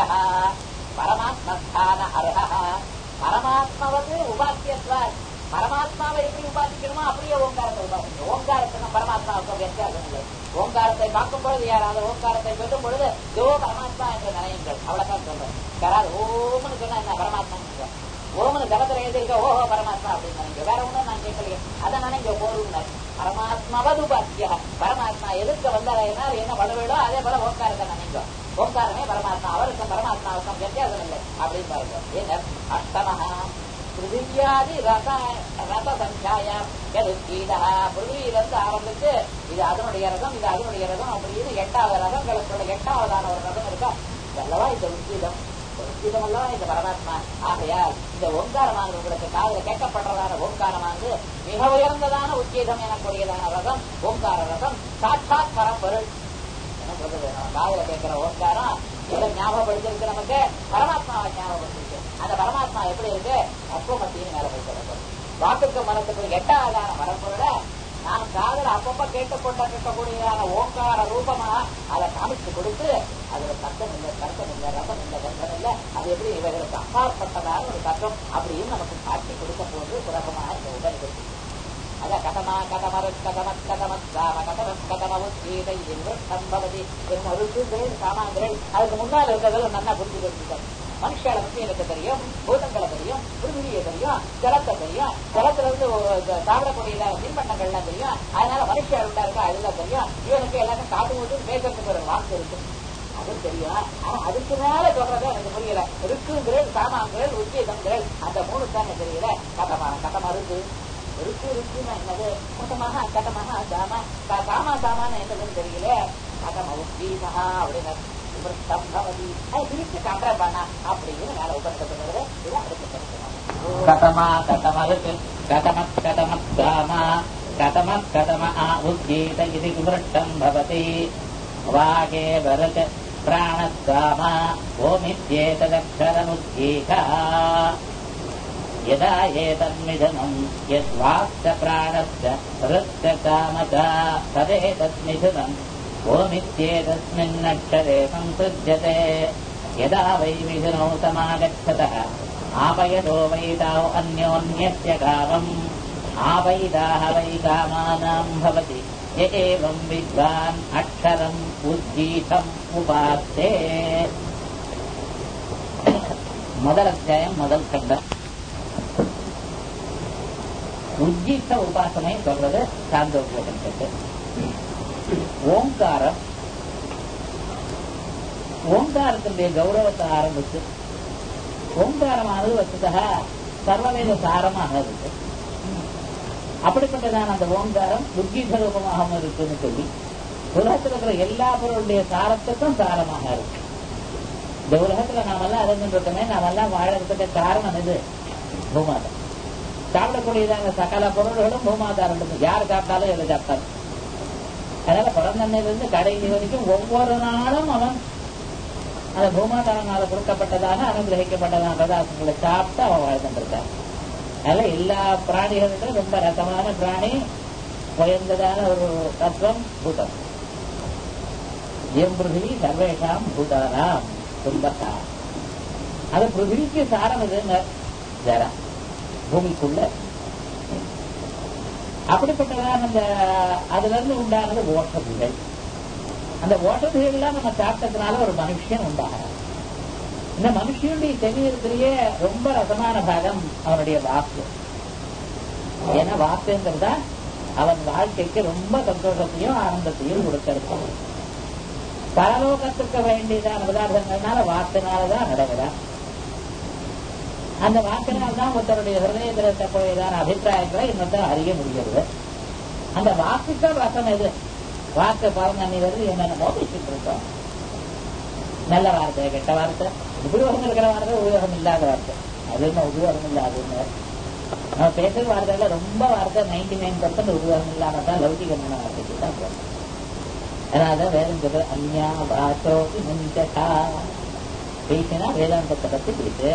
பரமாத்மஸ்தான அர்ஹா பரமாத்மாவது உபாசியத்வார் பரமாத்மாவை எப்படி உபாசிக்கணுமோ அப்படியே ஓங்காரத்தை உபாசிக்கணும் ஓங்காரத்துக்கும் பரமாத்மாவுக்கும் வித்தியாசம் இல்லை ஓங்காரத்தை பார்க்கும் பொழுது யாராவது ஓங்காரத்தை சொல்லும் பொழுது யோ பரமாத்மா என்று நினையுங்கள் அவ்வளவுதான் சொல்றேன் யாராவது ஓம்னு சொன்னா என்ன பரமாத்மா ஓமனு ஜகத்துல எழுதிருக்க ஓஹோ பரமாத்மா அப்படின்னு நினைங்க வேற ஒண்ணும் நான் கேட்கலையே அதை நினைங்க போரும் பரமாத்மாவது உபாசியா பரமாத்மா எதிர்க்க வந்தால் என்ன பண்ணுவீடோ அதே போல ஓங்காரத்தை நினைங்க ஓங்காரமே பரமாத்மா அவருக்கும் பரமாத்மாவுக்கும் வித்தியாசம் இல்லை அப்படின்னு பாருங்க ஏன் அஷ்டமஹா பிருத்திவியாதி ரச ரச சங்கியாய எதுக்கீதா பிருத்திவியில இருந்து ஆரம்பிச்சு இது அதனுடைய ரகம் இது அதனுடைய ரகம் அப்படின்னு எட்டாவது ரகங்களுக்குள்ள எட்டாவதான ஒரு ரகம் இருக்கா இதெல்லவா இந்த உத்கீதம் உத்கீதமெல்லாம் இந்த பரமாத்மா ஆகையால் இந்த ஓங்காரமானது உங்களுக்கு காதல கேட்கப்படுறதான ஓங்காரமானது மிக உயர்ந்ததான உத்கீதம் எனக்கூடியதான ரகம் ஓங்கார ரகம் சாட்சாத் பரம்பொருள் என்ன சொல்றது நம்ம காதல கேட்கிற ஓங்காரம் எதை ஞாபகப்படுத்திருக்கு நமக்கு பரமாத்மாவை ஞாபகப்படுத்திருக்கு அந்த பரமாத்மா எப்படி இருக்கு அப்புவமத்தின்னு மேல போய் வாக்குக்கு மரத்துக்கு எட்டாவதான மரப்பொருளை நாம் காதல அப்பப்ப கேட்டுக்கொண்டிருக்கக்கூடியதான ஓங்கார ரூபமா அதை காமிச்சு கொடுத்து அதுல சத்தம் இல்லை தர்க்கம் இல்லை ரசம் இல்லை கந்தம் இல்லை அது எப்படி இவைகளுக்கு அப்பாற்பட்டதான ஒரு தர்க்கம் அப்படின்னு நமக்கு காட்டி கொடுக்க போது சுலபமாக இந்த உபனிஷத்து அத கதமா கதமரு கதமத் கதமத் சாம கதமத் கதமவுத் கீதை என்று சம்பவதி என்ன ருசுகள் சாமான்கள் அதுக்கு முன்னால் இருக்கிறதுல நல்லா புரிஞ்சு தெரிஞ்சுக்கணும் மனுஷால பத்தி எனக்கு தெரியும் பூதங்களை தெரியும் புரிவிலியை தெரியும் ஜலத்தை தெரியும் ஜலத்துல இருந்து சாப்பிடக்கூடிய மீன்பண்டங்கள்லாம் தெரியும் அதனால மனுஷால் உண்டா இருக்கா அதெல்லாம் தெரியும் இவனுக்கு எல்லாத்தையும் காட்டும்போது பேசுறதுக்கு ஒரு வாக்கு இருக்கு அதுவும் தெரியும் ஆனா அதுக்கு மேல சொல்றது எனக்கு புரியல ருக்குங்கிறேன் சாமான்கள் உச்சேதங்கள் அந்த மூணு தான் எனக்கு தெரியல கதமா கதமா இருக்கு இருக்கு இருக்குன்னா என்னது கதமாக கதமாக சாமா சாமா சாமான என்னதுன்னு தெரியல கதம உத்வீதா அப்படின்னு பவதி அது பிரிச்சு கம்பேர் பண்ணா அப்படின்னு மேல உபரிசப்படுறது இது அடுத்த கதமா கதமருக்கு கதமத் கதமத் சாமா கதமத் கதம ஆ உத்கீத இது விமృష్టம் பவதி வாகே வரக பிராணஸ்காமா ஓமித்யேததக்ஷரமுத்கீதா यदा एतन्मिथुनम् यद्वाक्च प्राणश्च हृश्च कामता तदेतन्मिथुनम् ओमित्येतस्मिन्नक्षरे संसृज्यते यदा वै मिथुनौ समागच्छतः आपयतो वैताौ अन्योन्यस्य कामम् आवैदाः वै कामानाम् भवति य एवम् विद्वान् अक्षरम् उद्गीतम् उपास्ते முதல் அத்தியாயம் முதல் கண்டம் உஜ்ஜித்த உபாசனை சொல்றது சாந்தோபோதனை ஓங்காரம் ஓங்காரத்தினுடைய கௌரவத்தை ஆரம்பிச்சு ஓங்காரமானது வசதா சர்வவேத சாரமாக இருக்கு அப்படிப்பட்டதான அந்த ஓங்காரம் உத்கீத ரூபமாகவும் இருக்குன்னு சொல்லி உலகத்தில் இருக்கிற எல்லா பொருளுடைய சாரத்துக்கும் சாரமாக இருக்கு இந்த உலகத்துல நாமெல்லாம் அறிஞ்சிருக்கோமே நாமெல்லாம் வாழறதுக்கு காரணம் இது பூமாதம் சாப்பிடக்கூடியதான சகல பொருள்களும் பூமாதாரம் இருக்கு யார் சாப்பிட்டாலும் எதை சாப்பிட்டாலும் அதனால பிறந்தன்னையிலிருந்து கடைசி வரைக்கும் ஒவ்வொரு நாளும் அவன் அந்த பூமாதாரனால கொடுக்கப்பட்டதான அனுகிரகிக்கப்பட்டதான பதார்த்தங்களை சாப்பிட்டு அவன் வாழ்ந்துருக்கான் அதனால எல்லா பிராணிகளிலும் ரொம்ப ரசமான பிராணி உயர்ந்ததான ஒரு தத்துவம் பூதம் எம் பிருத்திவி சர்வேஷாம் பூதானாம் துன்பத்தா அது பிருத்திவிக்கு சாரம் இதுங்க ஜரா பூமிக்குள்ள அப்படிப்பட்டதான அந்த அதுல இருந்து உண்டானது ஓட்டதுகள் அந்த ஓட்டதுகள்லாம் நம்ம சாப்பிட்டதுனால ஒரு மனுஷன் உண்டாகிறான் இந்த மனுஷனுடைய சரீரத்திலேயே ரொம்ப ரசமான பாகம் அவனுடைய வாக்கு ஏன்னா வாக்குங்கிறதா அவன் வாழ்க்கைக்கு ரொம்ப சந்தோஷத்தையும் ஆனந்தத்தையும் கொடுக்கிறது பரலோகத்துக்கு வேண்டியதான பதார்த்தங்கள்னால வாக்குனாலதான் நடக்கிறான் அந்த வாக்கினால் தான் ஒருத்தருடைய ஹிருதயத்தில் இருக்கக்கூடியதான அபிப்பிராயங்களை இன்னொருத்தர் அறிய முடிகிறது அந்த வாக்குக்கு ரசம் எது வாக்கு பரந்தண்ணி வருது என்னென்னமோ பேசிட்டு இருக்கோம் நல்ல வார்த்தை கெட்ட வார்த்தை உபயோகம் இருக்கிற வார்த்தை உபயோகம் இல்லாத வார்த்தை அது என்ன உபயோகம் இல்லாதுன்னு நம்ம பேசுற வார்த்தையில ரொம்ப வார்த்தை நைன்டி நைன் பர்சன்ட் உபயோகம் இல்லாம தான் லௌகிகமான வார்த்தைக்கு தான் போகும் அதனால வேதம் சொல்றது அந்யா பாஷோ முஞ்சகா பேசினா வேதாந்தத்தை பத்தி பேசு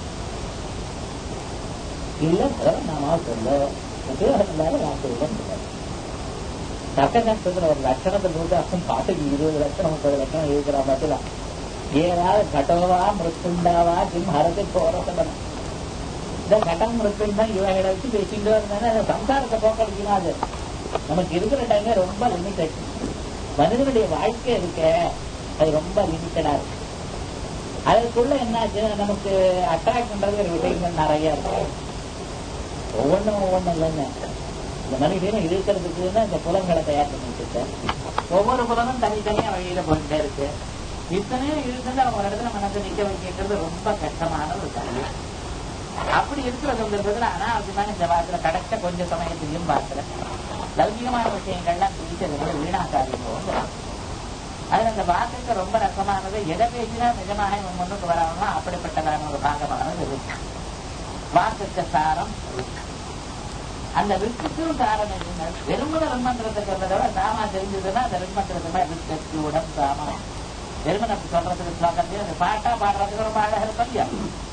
இல்ல நாம சொல்ல உபயோகம் இல்லாத வார்த்தைகள் தர்க்கசாஸ்திரத்துல ஒரு லட்சணத்தை போட்டு அப்புறம் பாட்டுக்கு இருபது லட்சணம் முப்பது லட்சணம் இருக்கிற பாட்டுல ஏதாவது கடோவா மிருத்துண்டாவா கிம் ஹரத்து போறதுன்னு இந்த கட்டம் மிருத்துண்டா இவங்களை வச்சு பேசிட்டு இருந்தானே அந்த சம்சாரத்தை போக்கடிக்கணும் அது நமக்கு இருக்கிற டைமே ரொம்ப லிமிட்டட் மனிதனுடைய வாழ்க்கை இருக்க அது ரொம்ப லிமிட்டடா இருக்கு அதுக்குள்ள என்னாச்சு நமக்கு அட்ராக்ட் பண்றது விஷயங்கள் நிறைய இருக்கு ஒவ்வொன்றும் ஒவ்வொன்றும் இல்லைங்க இந்த மனிதனும் இழுக்கிறதுக்குன்னு இந்த புலன்களை தயார் பண்ணிட்டு ஒவ்வொரு புலனும் தனித்தனியா வழியில போயிட்டே இருக்கு இத்தனையும் இழுத்துட்டு அவங்க இடத்துல மனசை நிக்க வைக்கிறது ரொம்ப கஷ்டமான ஒரு காரியம் அப்படி இருக்கிற சந்தர்ப்பத்துல அனாவசியமான இந்த வாரத்துல கிடைச்ச கொஞ்ச சமயத்திலையும் பார்க்கல லௌகிகமான விஷயங்கள்லாம் பிடிச்சதுனால வீணாக்காதீங்க அதுல அந்த வாக்குக்கு ரொம்ப ரசமானது எதை பேசினா நிஜமாக இவன் முன்னுக்கு வராமோ அப்படிப்பட்டதான ஒரு பாகமானது இருக்கு வாக்குக்கு சாரம் இருக்கு. அந்த ரித்துக்கும் சாரம் என்ன வெறுமன ரிமந்திரத்தை சொல்றதை விட சாமா தெரிஞ்சதுன்னா அந்த ரிமந்திரத்துமே ரித்தூடம் சாமா வெறுமனை சொல்றதுக்கு ஸ்லோகத்தையும் அந்த பாட்டா பாடுறதுக்கு ரொம்ப அழகா இருக்கும் இல்லையா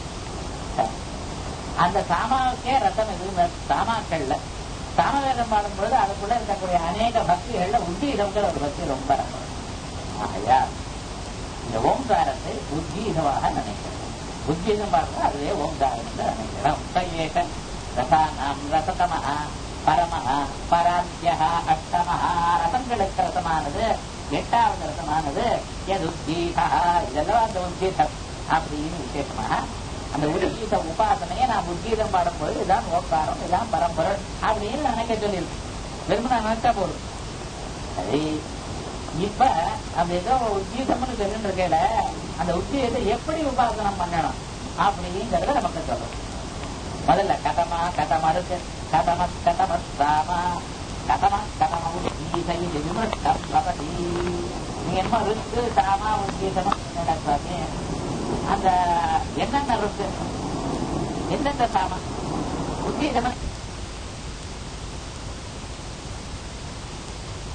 அந்த சாமாவுக்கே ரத்தம் எதுவும் சாமாக்கள்ல சாமவேதம் பாடும்பொழுது அதுக்குள்ள இருக்கக்கூடிய அநேக பக்திகள்ல உத்தீதங்கிற ஒரு பக்தி ரொம்ப ரகம் ஆகையா இந்த ஓங்காரத்தை உத்கீதமாக நினைக்கிறோம் உத்கீதம் பாடுறது அதுவே ஓங்காரம் என்று நினைக்கிறோம் கையேக ரசானாம் ரசதமஹா பரமஹா பராத்யஹா அஷ்டமஹா ரசங்களுக்கு ரசமானது எட்டாவது ரசமானது எது உத்கீதா இதெல்லாம் அந்த உத்கீதம் அப்படின்னு விசேஷமாக அந்த உத்கீத உபாசனையை நாம் உத்கீதம் பாடும்போது இதான் ஓக்காரம் இதான் பரம்பொருள் அப்படின்னு நினைக்க சொல்லியிருக்கு வெறும் நான் நினைச்சா போதும் சரி இப்ப அந்த ஏதோ உத்கீதம்னு சொல்லிட்டு இருக்கேல அந்த உத்கீதத்தை எப்படி உபாசனம் பண்ணணும் அப்படிங்கறத நமக்கு சொல்லும் முதல்ல கதமா கதமா இருக்கு கதம கதம சாமா கதம கதம உத்கீதை விமர்த்தம் பவதி நீங்க என்ன ருக்கு சாமா உத்கீதமா சுவாமி அந்த என்னென்ன இருக்கு எந்தெந்த சாமா உத்கீதமா